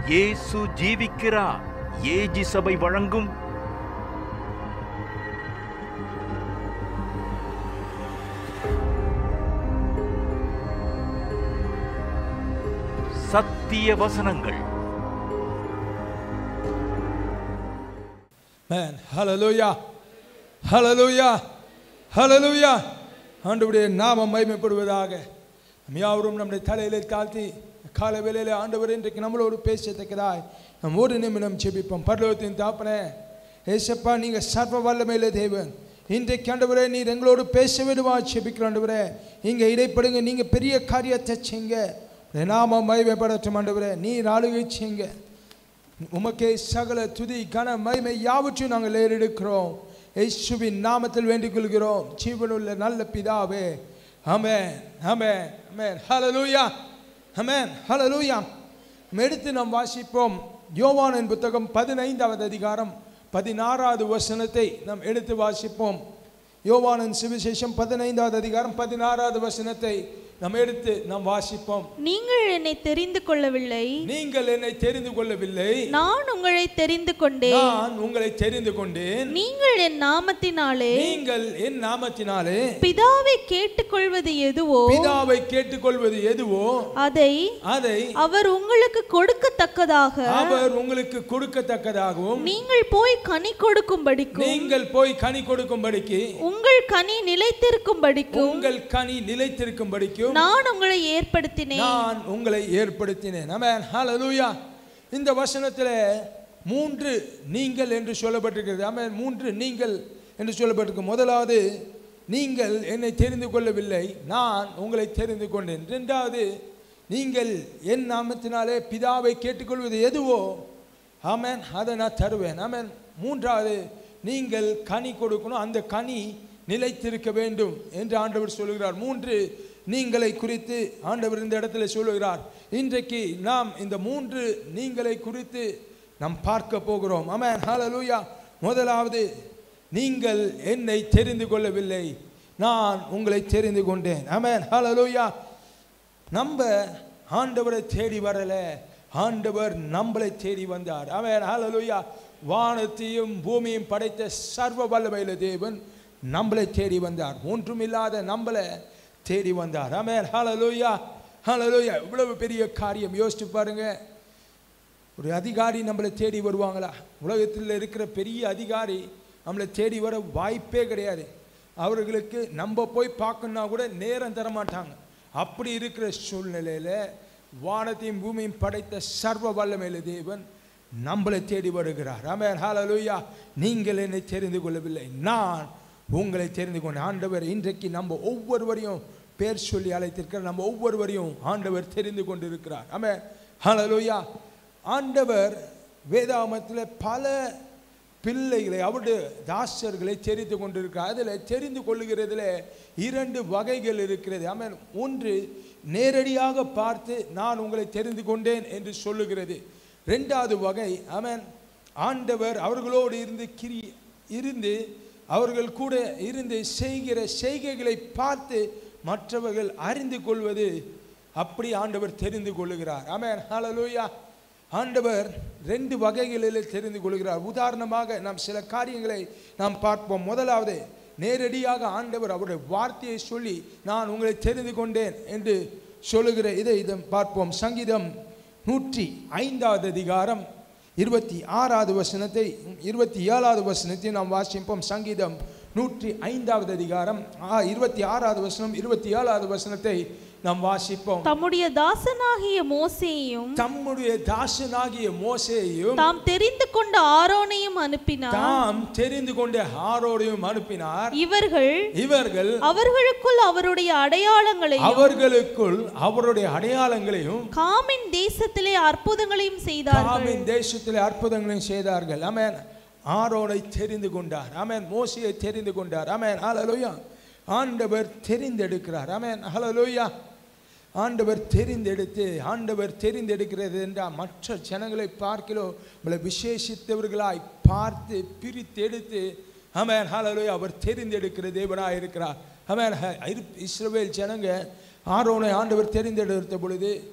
இயேசு ஜீவிக்கிறார் ஏஜி சபை வழங்கும் சத்திய வசனங்கள் Man, hallelujah. Hallelujah. Hallelujah. ஆண்டவருடைய நாமம் மகிமைப்படுவதாக நம் யாவரும் நம்முடைய தலையிலே தாழ்த்தி கால வேளையிலே ஆண்டவர் இன்றைக்கு நம்மளோடு பேசத்தக்கதாய் நம் ஒரு நிமிடம் செபிப்போம் பரலோகத்தின் தாப்பனே ஏசப்பா நீங்க சர்வ வல்லமையில தேவன் இன்றைக்கு ஆண்டவரே நீர் எங்களோடு பேச விடுவா செபிக்கிற ஆண்டவரே இங்க இடைப்படுங்க நீங்க பெரிய காரியத்தை செய்யுங்க உம்முடைய நாமம் மகிமைப்படட்டும் ஆண்டவரே நீர் ஆளுகை செய்யுங்க உமக்கே சகல துதி கன மகிமை யாவற்றையும் நாங்கள் ஏறெடுக்கிறோம் இயேசுவின் நாமத்தில் வேண்டிக் கொள்கிறோம் ஜீவனுள்ள நல்ல பிதாவே ஆமென் ஆமென் ஆமென் ஹalleluya ஆமென் ஹalleluya நாம் எடுத்து நாம் வாசிப்போம் யோவானின் புத்தகம் பதினைந்தாவது அதிகாரம் பதினாறாவது வசனத்தை நாம் எடுத்து வாசிப்போம் யோவானின் சுவிசேஷம் பதினைந்தாவது அதிகாரம் பதினாறாவது வசனத்தை நாம் எடுத்து நாம் வாசிப்போம் நீங்கள் என்னை தெரிந்து கொள்ளவில்லை நீங்கள் என்னை தெரிந்து கொள்ளவில்லை நான் உங்களை தெரிந்து கொண்டேன் நான் உங்களை தெரிந்து கொண்டேன் நீங்கள் என் நாமத்தினாலே நீங்கள் என் நாமத்தினாலே பிதாவை கேட்டுக்கொள்வது எதுவோ பிதாவை கேட்டுக்கொள்வது எதுவோ அதை அதை அவர் உங்களுக்கு கொடுக்கத்தக்கதாக அவர் உங்களுக்கு கொடுக்கத்தக்கதாகவும் நீங்கள் போய் கனி கொடுக்கும்படிக்கும் நீங்கள் போய் கனி கொடுக்கும்படிக்கு உங்கள் கனி நிலைத்திருக்கும்படிக்கும் உங்கள் கனி நிலைத்திருக்கும்படிக்கும் நான் உங்களை ஏற்படுத்தினேன் நான் உங்களை ஏற்படுத்தினேன் ஆமென் ஹalleluya இந்த வசனத்திலே மூன்று நீங்கள் என்று சொல்லப்பட்டிருக்கிறது ஆமென் மூன்று நீங்கள் என்று சொல்லப்பட்டிருக்கு முதலாவது நீங்கள் என்னை தெரிந்து கொள்ளவில்லை நான் உங்களை தெரிந்து கொண்டேன் இரண்டாவது நீங்கள் என் நாமத்தினாலே பிதாவை கேட்டுக்கொள்வது எதுவோ ஆமென் அதை நான் தருவேன் ஆமென் மூன்றாவது நீங்கள் கனி கொடுக்கணும் அந்த கனி நிலைத்திருக்க வேண்டும் என்று ஆண்டவர் சொல்லுகிறார் மூன்று நீங்களை குறித்து ஆண்டவர் இந்த இடத்துல சொல்லுகிறார் இன்றைக்கு நாம் இந்த மூன்று நீங்களை குறித்து நாம் பார்க்க போகிறோம் ஆமென் ஹalleluya முதலாவது நீங்கள் என்னை தெரிந்து கொள்ளவில்லை நான் உங்களை தெரிந்து கொண்டேன் ஆமென் ஹalleluya நம்ம ஆண்டவரை தேடி வரல ஆண்டவர் நம்மளை தேடி வந்தார் அவன் ஹalleluya வானத்தையும் பூமியும் படைத்த சர்வ வல்லமையில தேவன் நம்மளை தேடி வந்தார் ஒன்றுமில்லாத நம்மளை தேடி வந்தார் ஆமென் ஹalleluya ஹalleluya இவ்வளவு பெரிய காரியம் யோசிச்சு பாருங்க ஒரு அதிகாரி நம்மளை தேடி வருவாங்களா உலகத்தில் இருக்கிற பெரிய அதிகாரி நம்மளை தேடி வர வாய்ப்பே கிடையாது அவர்களுக்கு நம்ம போய் பார்க்கணுன்னா கூட நேரம் தர மாட்டாங்க அப்படி இருக்கிற சூழ்நிலையில் வானத்தையும் பூமியும் படைத்த சர்வ வல்லமையில தேவன் நம்மளை தேடி வருகிறார் ஆமென் ஹalleluya நீங்கள் என்னை தெரிந்து கொள்ளவில்லை நான் உங்களை தெரிந்து கொண்டேன் ஆண்டவர் இன்றைக்கு நம்ம ஒவ்வொருவரையும் பேர் சொல்லி அழைத்திருக்கிறார் நம்ம ஒவ்வொருவரையும் ஆண்டவர் தெரிந்து கொண்டிருக்கிறார் ஆமென் ஹalleluya ஆண்டவர் வேதாமத்தில் பல பிள்ளைகளை அவருடைய தாசர்களை தெரிந்து கொண்டிருக்கிறார் அதில் தெரிந்து கொள்ளுகிறதுல இரண்டு வகைகள் இருக்கிறது ஆமென் ஒன்று நேரடியாக பார்த்து நான் உங்களை தெரிந்து கொண்டேன் என்று சொல்லுகிறது ரெண்டாவது வகை ஆமென் ஆண்டவர் அவர்களோடு இருந்து கிரி இருந்து அவர்கள் கூட இருந்து செய்கிற செய்கைகளை பார்த்து மற்றவர்கள் அறிந்து கொள்வது அப்படி ஆண்டவர் தெரிந்து கொள்ளுகிறார் ஆமென் ஹalleluya ஆண்டவர் ரெண்டு வகைகளில் தெரிந்து கொள்கிறார் உதாரணமாக நாம் சில காரியங்களை நாம் பார்ப்போம் முதலாவது நேரடியாக ஆண்டவர் அவருடைய வார்த்தையை சொல்லி நான் உங்களை தெரிந்து கொண்டேன் என்று சொல்லுகிற இதை இதை பார்ப்போம் சங்கீதம் நூற்றி ஐந்தாவது அதிகாரம் இருபத்தி ஆறாவது வசனத்தை இருபத்தி ஏழாவது வசனத்தை நாம் வாசிப்போம் சங்கீதம் நூற்றி ஐந்தாவது அதிகாரம் ஆ, இருபத்தி ஆறாவது வசனம் இருபத்தி ஏழாவது வசனத்தை நாம் வாசிப்போம் தம்முடைய தாசனாகிய மோசேயும் தம்முடைய தாசனாகிய மோசேயும் தாம் தெரிந்து கொண்ட ஆரோனையும் அனுப்பினார் தாம் தெரிந்து கொண்ட ஆரோடையும் அனுப்பினார் இவர்கள் இவர்கள் அவர்களுக்குள் அவருடைய அடையாளங்களையும் அவர்களுக்குள் அவருடைய அடையாளங்களையும் காமின் தேசத்திலே அற்புதங்களையும் செய்தார்கள் காமின் தேசத்திலே அற்புதங்களையும் செய்தார்கள் ஆமென் ஆரோனை தெரிந்து கொண்டார் ஆமென் மோசையை தெரிந்து கொண்டார் ஆமென் ஹalleluya ஆண்டவர் தெரிந்தெடுக்கிறார் ஆமென் ஹalleluya ஆண்டவர் தெரிந்தெடுத்து ஆண்டவர் தெரிந்தெடுக்கிறது என்றால் மற்ற ஜனங்களை பார்க்கிறோம் நம்மளை விசேஷித்தவர்களாய் பார்த்து பிரித்தெடுத்து ஆமென் ஹalleluya அவர் தெரிந்தெடுக்கிற தேவனாய் இருக்கிறார் ஆமென் ஹ- இரு- இஸ்ரவேல் ஜனங்க ஆரோனை ஆண்டவர் தெரிந்தெடுத்த பொழுது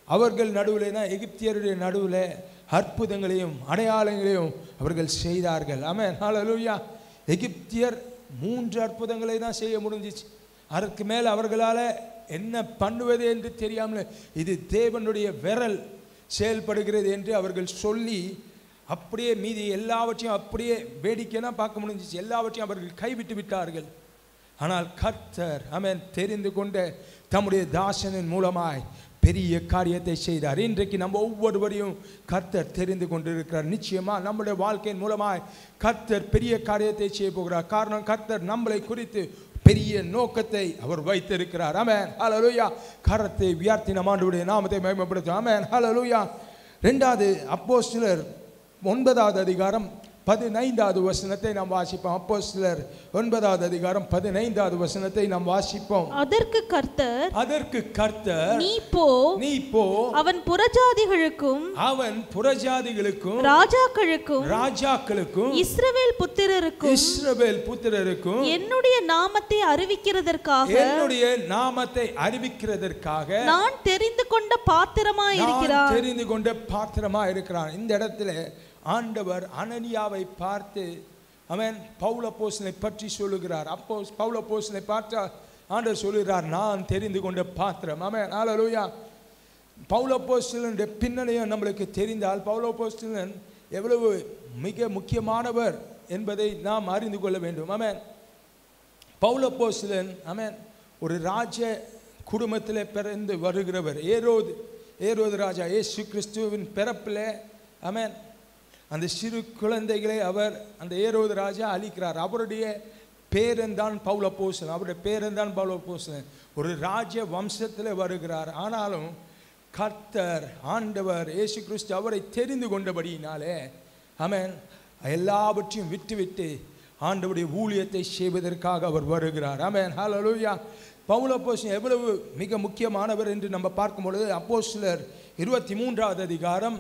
அவர்கள் நடுவில் தான் எகிப்தியருடைய நடுவில் அற்புதங்களையும் அடையாளங்களையும் அவர்கள் செய்தார்கள் ஆமென் ஹalleluya எகிப்தியர் மூன்று அற்புதங்களை தான் செய்ய முடிஞ்சிச்சு அதற்கு மேல் அவர்களால் என்ன பண்ணுவது என்று தெரியாமல் இது தேவனுடைய விரல் செயல்படுகிறது என்று அவர்கள் சொல்லி அப்படியே மீதி எல்லாவற்றையும் அப்படியே வேடிக்கைனா பார்க்க முடிஞ்சிச்சு எல்லாவற்றையும் அவர்கள் கைவிட்டு விட்டார்கள் ஆனால் கர்த்தர் அவன் தெரிந்து கொண்ட தம்முடைய தாசனின் மூலமாய் பெரிய காரியத்தை செய்தார் இன்றைக்கு நம்ம ஒவ்வொருவரையும் கர்த்தர் தெரிந்து கொண்டிருக்கிறார் நிச்சயமா நம்முடைய வாழ்க்கையின் மூலமாய் கர்த்தர் பெரிய காரியத்தை செய்ய போகிறார் காரணம் கர்த்தர் நம்மளை குறித்து பெரிய நோக்கத்தை அவர் வைத்திருக்கிறார் ஆமென் ஹalleluya கரத்தை உயர்த்தி நம் ஆண்டவருடைய நாமத்தை மகிமைப்படுத்தும் ஆமென் ஹalleluya ரெண்டாவது அப்போஸ்தலர் ஒன்பதாவது அதிகாரம் பதினைந்தாவது வசனத்தை நாம் வாசிப்போம் அப்போஸ்தலர் ஒன்பதாவது அதிகாரம் பதினைந்தாவது வசனத்தை நாம் வாசிப்போம் அதற்கு கர்த்தர் அதற்கு கர்த்தர் நீ போ நீ போ அவன் புறஜாதிகளுக்கும் அவன் புறஜாதிகளுக்கும் ராஜாக்களுக்கும் ராஜாக்களுக்கும் இஸ்ரவேல் புத்திரருக்கும் இஸ்ரவேல் புத்திரருக்கும் என்னுடைய நாமத்தை அறிவிக்கிறதற்காக என்னுடைய நாமத்தை அறிவிக்கிறதற்காக நான் தெரிந்து கொண்ட பாத்திரமாய் நான் இருக்கிறார் தெரிந்து கொண்ட பாத்திரமா இருக்கிறான் இந்த இடத்துல ஆண்டவர் அனனியாவை பார்த்து அவன் பவுல போசனை பற்றி சொல்லுகிறார் அப்போ பவுல போசனை பார்த்தா ஆண்டவர் சொல்லுகிறார் நான் தெரிந்து கொண்ட பாத்திரம் அவன் ஆலலூயா பவுல போஸ்டலனுடைய பின்னணியும் நம்மளுக்கு தெரிந்தால் பவுல போஸ்டலன் எவ்வளவு மிக முக்கியமானவர் என்பதை நாம் அறிந்து கொள்ள வேண்டும் ஆமென் பவுலப்போஸ்தலன் ஆமென் ஒரு ராஜ குடும்பத்தில் பிறந்து வருகிறவர் ஏரோது ஏரோது ராஜா இயேசு கிறிஸ்துவின் பிறப்பில் ஆமென் அந்த சிறு குழந்தைகளை அவர் அந்த ஏரோது ராஜா அழிக்கிறார் அவருடைய பேரன்தான் பவுலப்போஸ்தலன் அவருடைய பேரன்தான் பவுலப்போஸ்தலன் ஒரு ராஜ வம்சத்தில் வருகிறார் ஆனாலும் கர்த்தர் ஆண்டவர் இயேசு கிறிஸ்து அவரை தெரிந்து கொண்டபடியினாலே ஆமென் எல்லாவற்றையும் விட்டுவிட்டு ஆண்டவருடைய ஊழியத்தை செய்வதற்காக அவர் வருகிறார் ஆமென் ஹalleluya பவுல் அப்போஸ்தலன் எவ்வளவு மிக முக்கியமானவர் என்று நம்ம பார்க்கும் பொழுது அப்போஸ்தலர் இருபத்தி மூன்றாவது அதிகாரம்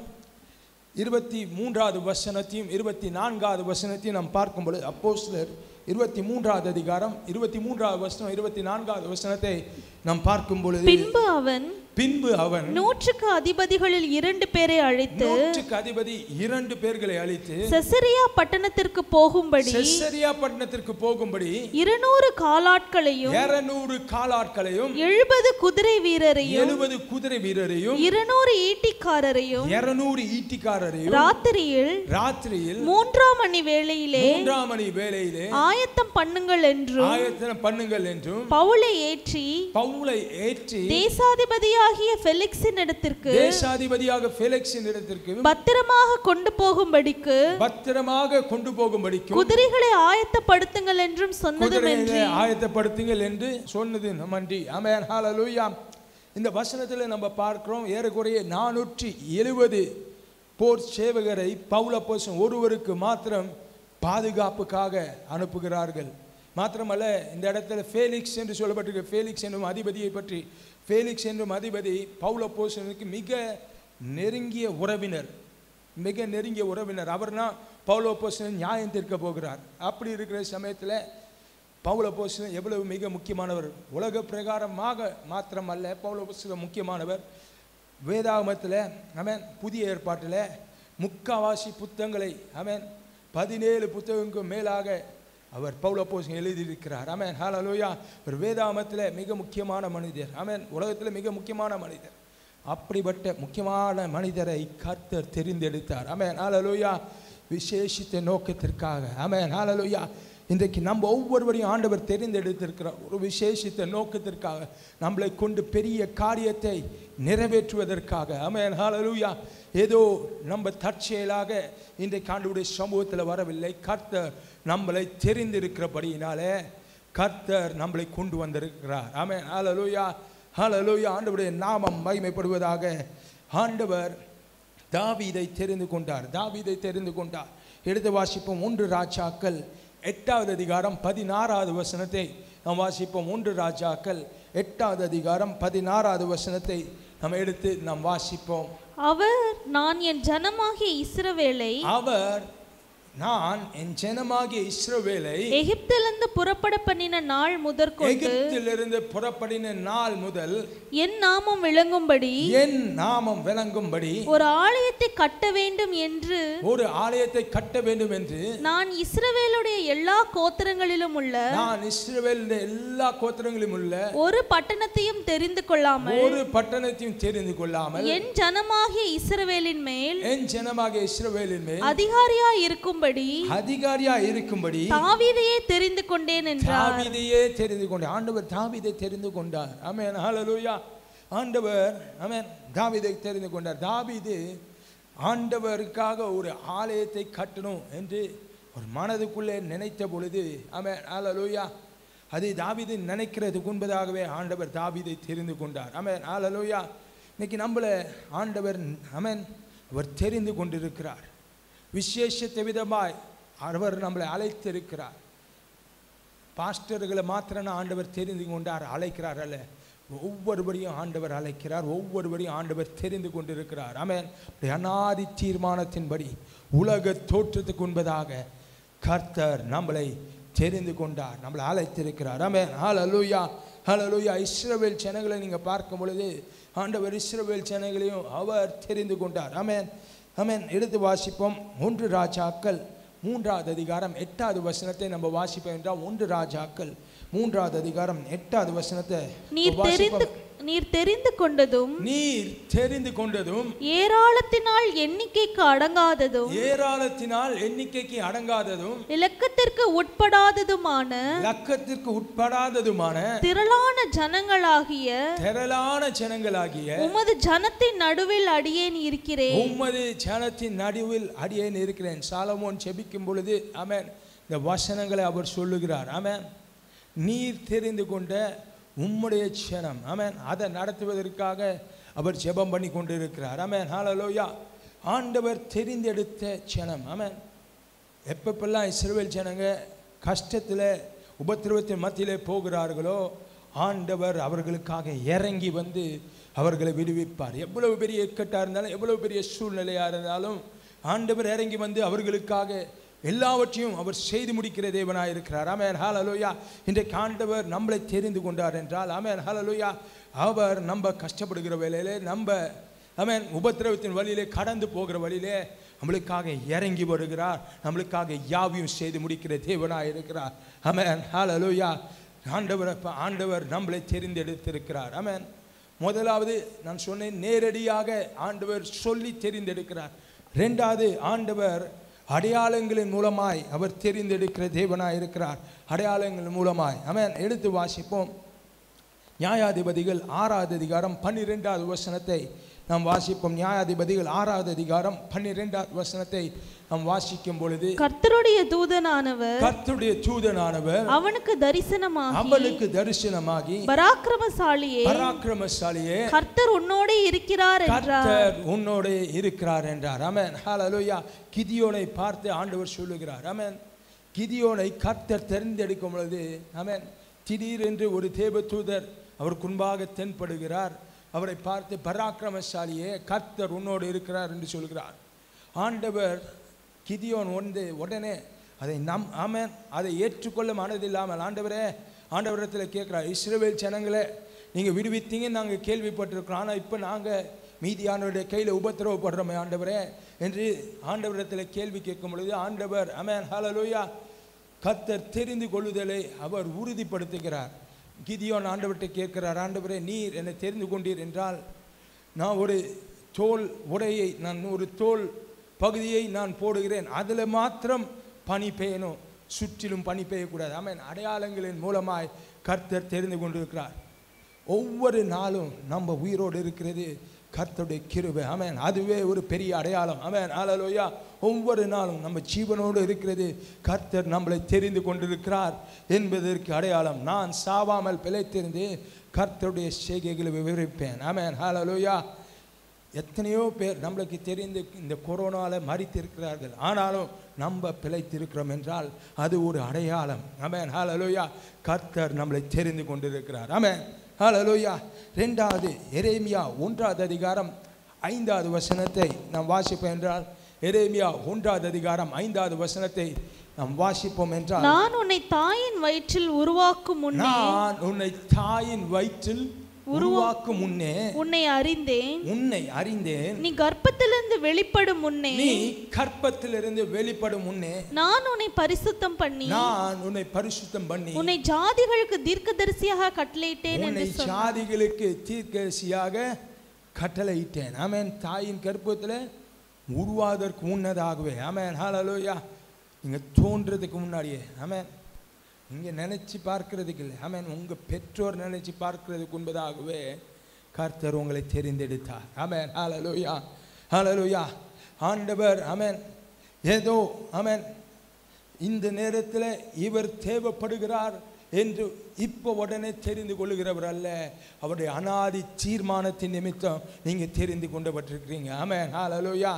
இருபத்தி மூன்றாவது வசனத்தையும் இருபத்தி நான்காவது வசனத்தையும் நாம் பார்க்கும் பொழுது அப்போஸ்தலர் இருபத்தி மூன்றாவது அதிகாரம் இருபத்தி மூன்றாவது வசனம் இருபத்தி நான்காவது வசனத்தை நாம் பார்க்கும் பொழுது பின்பு அவன் பின்பு அவன் நூற்றுக்கு அதிபதிகளில் இரண்டு பேரை அழைத்து நூற்றுக்கு அதிபதி இரண்டு பேர்களை அழித்து செசரியா பட்டணத்திற்கு போகும்படி செசரியா பட்டணத்திற்கு போகும்படி இருநூறு காலாட்களையும் இருநூறு காலாட்களையும் எழுபது குதிரை வீரரையும் எழுபது குதிரை வீரரையும் இருநூறு ஈட்டிக்காரரையும் இருநூறு ஈட்டிக்காரரையும் ராத்திரியில் ராத்திரியில் மூன்றாம் மணி வேளையிலே மூன்றாம் மணி வேளையிலே ஆயத்தம் பண்ணுங்கள் என்றும் ஆயத்தனம் பண்ணுங்கள் என்றும் பவுலை ஏற்றி பவுலை ஏற்றி தேசாதிபதியாகிய பெலிக்ஸின் இடத்திற்கு தேசாதிபதியாக ஃபெலிக்ஸின் இடத்திற்கு பத்திரமாக கொண்டு போகும்படிக்கு பத்திரமாக கொண்டு போகும்படிக்கும் குதிரைகளை ஆயத்தப்படுத்துங்கள் என்றும் சொன்னதுமின்றி குதிரைகளை ஆயத்தப்படுத்துங்கள் என்று சொன்னது நம்மன்றி ஆமென் ஹalleluya இந்த வசனத்தில் நம்ம பார்க்கிறோம் ஏறக்குறைய நானூற்றி எழுபது போர் சேவகரை பவுலப்போசம் ஒருவருக்கு மாத்திரம் பாதுகாப்புக்காக அனுப்புகிறார்கள் மாத்திரமல்ல இந்த இடத்துல ஃபேலிக்ஸ் என்று சொல்லப்பட்டிருக்க ஃபேலிக்ஸ் என்னும் அதிபதியை பற்றி ஃபேலிக்ஸ் என்னும் அதிபதி பவுலப்போசனுக்கு மிக நெருங்கிய உறவினர் மிக நெருங்கிய உறவினர் அவர்னா பவுலப்போசன் நியாயம் தீர்க்க போகிறார் அப்படி இருக்கிற சமயத்தில் பவுலப்போசன் எவ்வளவு மிக முக்கியமானவர் உலக பிரகாரமாக மாத்திரமல்ல பவுலப்போசன் முக்கியமானவர் வேதாகமத்தில் அவன் புதிய ஏற்பாட்டில் முக்காவாசி புத்தகங்களை அவன் பதினேழு புத்தகங்களுக்கு மேலாக அவர் பவுலப்போசன் எழுதியிருக்கிறார் ஆமென் ஹalleluya ஒரு வேதாகமத்தில் மிக முக்கியமான மனிதர் ஆமென் உலகத்தில் மிக முக்கியமான மனிதர் அப்படிப்பட்ட முக்கியமான மனிதரை கர்த்தர் தெரிந்தெடுத்தார் ஆமென் ஹalleluya விசேஷித்த நோக்கத்திற்காக ஆமென் ஹalleluya இன்றைக்கு நம்ம ஒவ்வொருவரையும் ஆண்டவர் தெரிந்தெடுத்திருக்கிறார் ஒரு விசேஷித்த நோக்கத்திற்காக நம்மளை கொண்டு பெரிய காரியத்தை நிறைவேற்றுவதற்காக ஆமென் ஹalleluya ஏதோ நம்ம தற்செயலாக இன்றைக்கு ஆண்டவருடைய சமூகத்தில் வரவில்லை கர்த்தர் நம்மளை தெரிந்திருக்கிறபடியினாலே கர்த்தர் நம்மளை கொண்டு வந்திருக்கிறார் ஆமென் ஹalleluya ஹalleluya ஆண்டவருடைய நாமம் மகிமைப்படுவதாக ஆண்டவர் தாவீதை தெரிந்து கொண்டார் தாவீதை தெரிந்து கொண்டார் எடுத்து வாசிப்போம் ஒன்று ராஜாக்கள் எட்டாவது அதிகாரம் பதினாறாவது வசனத்தை நாம் வாசிப்போம் ஒன்று ராஜாக்கள் எட்டாவது அதிகாரம் பதினாறாவது வசனத்தை நாம் எடுத்து நாம் வாசிப்போம் அவர் நான் என் ஜனமாகிய இஸ்ரவேலை அவர் நான் என் ஜனமாகிய இஸ்ரவேலை எகிப்திலிருந்து புறப்பட பண்ணின நாள் முதற்கொண்டு எகிப்திலிருந்து புறப்படின நாள் முதல் என் நாமம் விளங்கும்படி என் நாமம் விளங்கும்படி ஒரு ஆலயத்தை கட்ட வேண்டும் என்று ஒரு ஆலயத்தை கட்ட வேண்டும் என்று நான் இஸ்ரவேலுடைய எல்லா கோத்திரங்களிலும் உள்ள நான் இஸ்ரவேலுடைய எல்லா கோத்திரங்களிலும் உள்ள ஒரு பட்டணத்தையும் தெரிந்து கொள்ளாமல் ஒரு பட்டணத்தையும் தெரிந்து கொள்ளாமல் என் ஜனமாகிய இஸ்ரவேலின் மேல் என் ஜனமாகிய இஸ்ரவேலின் மேல் அதிகாரியா இருக்கும்படி அதிகாரியா இருக்கும்படி தாவீதையே தெரிந்து கொண்டேன் என்றார் தாவீதையே தெரிந்து கொண்டார் ஆண்டவர் தாவீதை தெரிந்து கொண்டார் ஆமென் ஹalleluya ஆண்டவர் ஆமென் தாவீதை தெரிந்து கொண்டார் தாவீது ஆண்டவருக்காக ஒரு ஆலயத்தை கட்டணும் என்று ஒரு மனதுக்குள்ளே நினைத்த பொழுது ஆமென் ஹalleluya அது தாவீது நினைக்கிறதுக்கு முன்பதாகவே ஆண்டவர் தாவீதை தெரிந்து கொண்டார் ஆமென் ஹalleluya இன்னைக்கு நம்மள ஆண்டவர் ஆமென் அவர் தெரிந்து கொண்டிருக்கிறார் விசேஷத்த விதமாய் அவர் நம்மளை அழைத்திருக்கிறார் பாஸ்டர்களை மாத்திரம் ஆண்டவர் தெரிந்து கொண்டார் அழைக்கிறார் அல்ல ஒவ்வொருவரையும் ஆண்டவர் அழைக்கிறார் ஒவ்வொருவரையும் ஆண்டவர் தெரிந்து கொண்டிருக்கிறார் ஆமென் அப்படி அநாதி தீர்மானத்தின்படி உலக தோற்றத்துக்கு முன்பதாக கர்த்தர் நம்மளை தெரிந்து கொண்டார் நம்மளை அழைத்திருக்கிறார் ஆமென் ஹalleluya ஹalleluya இஸ்ரவேல் ஜனங்களை நீங்கள் பார்க்கும் பொழுது ஆண்டவர் இஸ்ரவேல் ஜனங்களையும் அவர் தெரிந்து கொண்டார் ஆமென் ஆமென் எடுத்து வாசிப்போம் ஒன்று ராஜாக்கள் மூன்றாவது அதிகாரம் எட்டாவது வசனத்தை நம்ம வாசிப்போம் என்றால் ஒன்று ராஜாக்கள் மூன்றாவது அதிகாரம் எட்டாவது வசனத்தை நீர் தெரிந்து வாசிப்போம். நீர் தெரிந்து கொண்டதும் நீர் தெரிந்து கொண்டதும் ஏராளத்தினால் எண்ணிக்கைக்கு அடங்காததும் ஏராளத்தினால் எண்ணிக்கைக்கு அடங்காததும் இலக்கத்திற்கு உட்படாததுமான லக்கத்திற்கு உட்படாததுமான திரளான ஜனங்களாகிய திரளான ஜனங்களாகிய உமது ஜனத்தின் நடுவில் அடியேன் இருக்கிறேன் உம்மது ஜனத்தின் நடுவில் அடியேன் இருக்கிறேன் சாலமோன் செபிக்கும் பொழுது ஆமென் இந்த வசனங்களை அவர் சொல்லுகிறார் ஆமென் நீர் தெரிந்து கொண்ட உம்முடைய ஜனம் ஆமென் அதை நடத்துவதற்காக அவர் ஜெபம் பண்ணி கொண்டிருக்கிறார் ஆமென் ஹalleluya ஆண்டவர் தெரிந்தெடுத்த ஜனம் ஆமென் எப்பப்பெல்லாம் இஸ்ரவேல் ஜனங்க கஷ்டத்தில் உபத்திரவத்தின் மத்தியிலே போகிறார்களோ ஆண்டவர் அவர்களுக்காக இறங்கி வந்து அவர்களை விடுவிப்பார் எவ்வளவு பெரிய இக்கட்டாக இருந்தாலும் எவ்வளவு பெரிய சூழ்நிலையாக இருந்தாலும் ஆண்டவர் இறங்கி வந்து அவர்களுக்காக எல்லாவற்றையும் அவர் செய்து முடிக்கிற தேவனாக இருக்கிறார் ஆமென் ஹalleluya இன்றைக்கு ஆண்டவர் நம்மளை தெரிந்து கொண்டார் என்றால் ஆமென் ஹalleluya அவர் நம்ம கஷ்டப்படுகிற வேலையிலே நம்ம ஆமென் உபத்திரவத்தின் வழியிலே கடந்து போகிற வழியிலே நம்மளுக்காக இறங்கி வருகிறார் நம்மளுக்காக யாவையும் செய்து முடிக்கிற தேவனாக இருக்கிறார் ஆமென் ஹalleluya ஆண்டவர் அப்ப ஆண்டவர் நம்மளை தெரிந்தெடுத்திருக்கிறார் ஆமென் முதலாவது நான் சொன்னேன் நேரடியாக ஆண்டவர் சொல்லி தெரிந்தெடுக்கிறார் ரெண்டாவது ஆண்டவர் அடையாளங்களின் மூலமாய் அவர் தெரிந்தெடுக்கிற தேவனாய் இருக்கிறார் அடையாளங்கள் மூலமாய் ஆமென் எடுத்து வாசிப்போம் நியாயாதிபதிகள் ஆறாவது அதிகாரம் பன்னிரெண்டாவது வசனத்தை நாம் வாசிப்போம் நியாயாதிபதிகள் ஆறாவது அதிகாரம் பன்னிரெண்டாவது வசனத்தை நாம் வாசிக்கும் பொழுது கர்த்தருடைய தூதனானவர் கர்த்தருடைய தூதனானவர் அவனுக்கு தரிசனமாகி அவனுக்கு தரிசனமாகி பராக்கிரமசாலியே பராக்கிரமசாலியே கர்த்தர் உன்னோடே இருக்கிறார் என்றார் கர்த்தர் உன்னோடு இருக்கிறார் என்றார் ஆமென் ஹalleluya கிதியோனை பார்த்து ஆண்டவர் சொல்லுகிறார் ஆமென் கிதியோனை கர்த்தர் தெரிந்தெடுக்கும் பொழுது ஆமென் திடீரென்று ஒரு தேவதூதர் அவருக்கு முன்பாக தென்படுகிறார் அவரை பார்த்து பராக்கிரமசாலியே கர்த்தர் உன்னோடு இருக்கிறார் என்று சொல்கிறார் ஆண்டவர் கிதியோன் வந்து உடனே அதை நம் ஆமென் அதை ஏற்றுக்கொள்ள மனதில்லாமல் ஆண்டவரே ஆண்டவரத்தில் கேட்குறார் இஸ்ரவேல் ஜனங்களே நீங்கள் விடுவித்தீங்கன்னு நாங்கள் கேள்விப்பட்டிருக்கிறோம் ஆனால் இப்போ நாங்கள் மீதியானவருடைய கையில் உபத்திரவப்படுறோமே ஆண்டவரே என்று ஆண்டவரிடத்தில் கேள்வி கேட்கும் பொழுது ஆண்டவர் அமேன் ஹalleluya கர்த்தர் தெரிந்து கொள்ளுதலை அவர் உறுதிப்படுத்துகிறார் கிதியோன் ஆண்டவர்கிட்ட கேட்கிறார் ஆண்டவரே நீர் என்னை தெரிந்து கொண்டீர் என்றால் நான் ஒரு தோல் உடையை நான் ஒரு தோல் பகுதியை நான் போடுகிறேன் அதில் மாத்திரம் பனி பெய்யணும் சுற்றிலும் பனி பெய்யக்கூடாது ஆமென் அடையாளங்களின் மூலமாய் கர்த்தர் தெரிந்து கொண்டிருக்கிறார் ஒவ்வொரு நாளும் நம்ம உயிரோடு இருக்கிறது கர்த்தருடைய கிருபை ஆமென் அதுவே ஒரு பெரிய அடையாளம் ஆமென் ஹalleluya ஒவ்வொரு நாளும் நம்ம ஜீவனோடு இருக்கிறது கர்த்தர் நம்மளை தெரிந்து கொண்டிருக்கிறார் என்பதற்கு அடையாளம் நான் சாவாமல் பிழைத்திருந்து கர்த்தருடைய செய்கைகளை விவரிப்பேன் ஆமென் ஹalleluya எத்தனையோ பேர் நம்மளுக்கு தெரிந்து இந்த கொரோனாவில் மறித்திருக்கிறார்கள் ஆனாலும் நம்ம பிழைத்திருக்கிறோம் என்றால் அது ஒரு அடையாளம் ஆமென் ஹalleluya கர்த்தர் நம்மளை தெரிந்து கொண்டிருக்கிறார் ஆமென் ஹalleluya ரெண்டாவது எரேமியா ஒன்றாவது அதிகாரம் ஐந்தாவது வசனத்தை நாம் வாசிப்போம் என்றால் எரேமியா ஒன்றாவது அதிகாரம் ஐந்தாவது வசனத்தை நாம் வாசிப்போம் என்றால் நான் உன்னை தாயின் வயிற்றில் உருவாக்கும் முன்னே நான் உன்னை தாயின் வயிற்றில் உருவாக்கும் முன்னே உன்னை அறிந்தேன் உன்னை அறிந்தேன் நீ கர்ப்பத்திலிருந்து வெளிப்படும் முன்னே நீ கற்பத்திலிருந்து வெளிப்படும் முன்னே நான் உன்னை பரிசுத்தம் பண்ணி நான் உன்னை பரிசுத்தம் பண்ணி உன்னை ஜாதிகளுக்கு தீர்க்கதரிசியாக கட்டளையிட்டேன் உன்னை என்று சொன்னார் சாதிகளுக்கு தீர்க்கதரிசியாக கட்டளையிட்டேன் ஆமென் தாயின் கற்பத்தில் உருவாவதற்கு முன்னதாகவே ஆமென் ஹalleluya நீங்க தோன்றதுக்கு முன்னாடியே ஆமென் நீங்க நினைச்சு பார்க்கிறதுக்கு இல்லை ஆமென் உங்க பெற்றோர் நினைச்சு பார்க்கிறதுக்கு முன்பதாகவே கர்த்தர் உங்களை தெரிந்தெடுத்தார் ஆமென் ஹalleluya ஹalleluya ஆண்டவர் ஆமென் ஏதோ ஆமென் இந்த நேரத்தில் இவர் தேவைப்படுகிறார் என்று இப்போ உடனே தெரிந்து கொள்ளுகிறவர் அல்ல அவருடைய அனாதி தீர்மானத்தின் நிமித்தம் நீங்க தெரிந்து கொண்டப்பட்டிருக்கிறீங்க ஆமென் ஹalleluya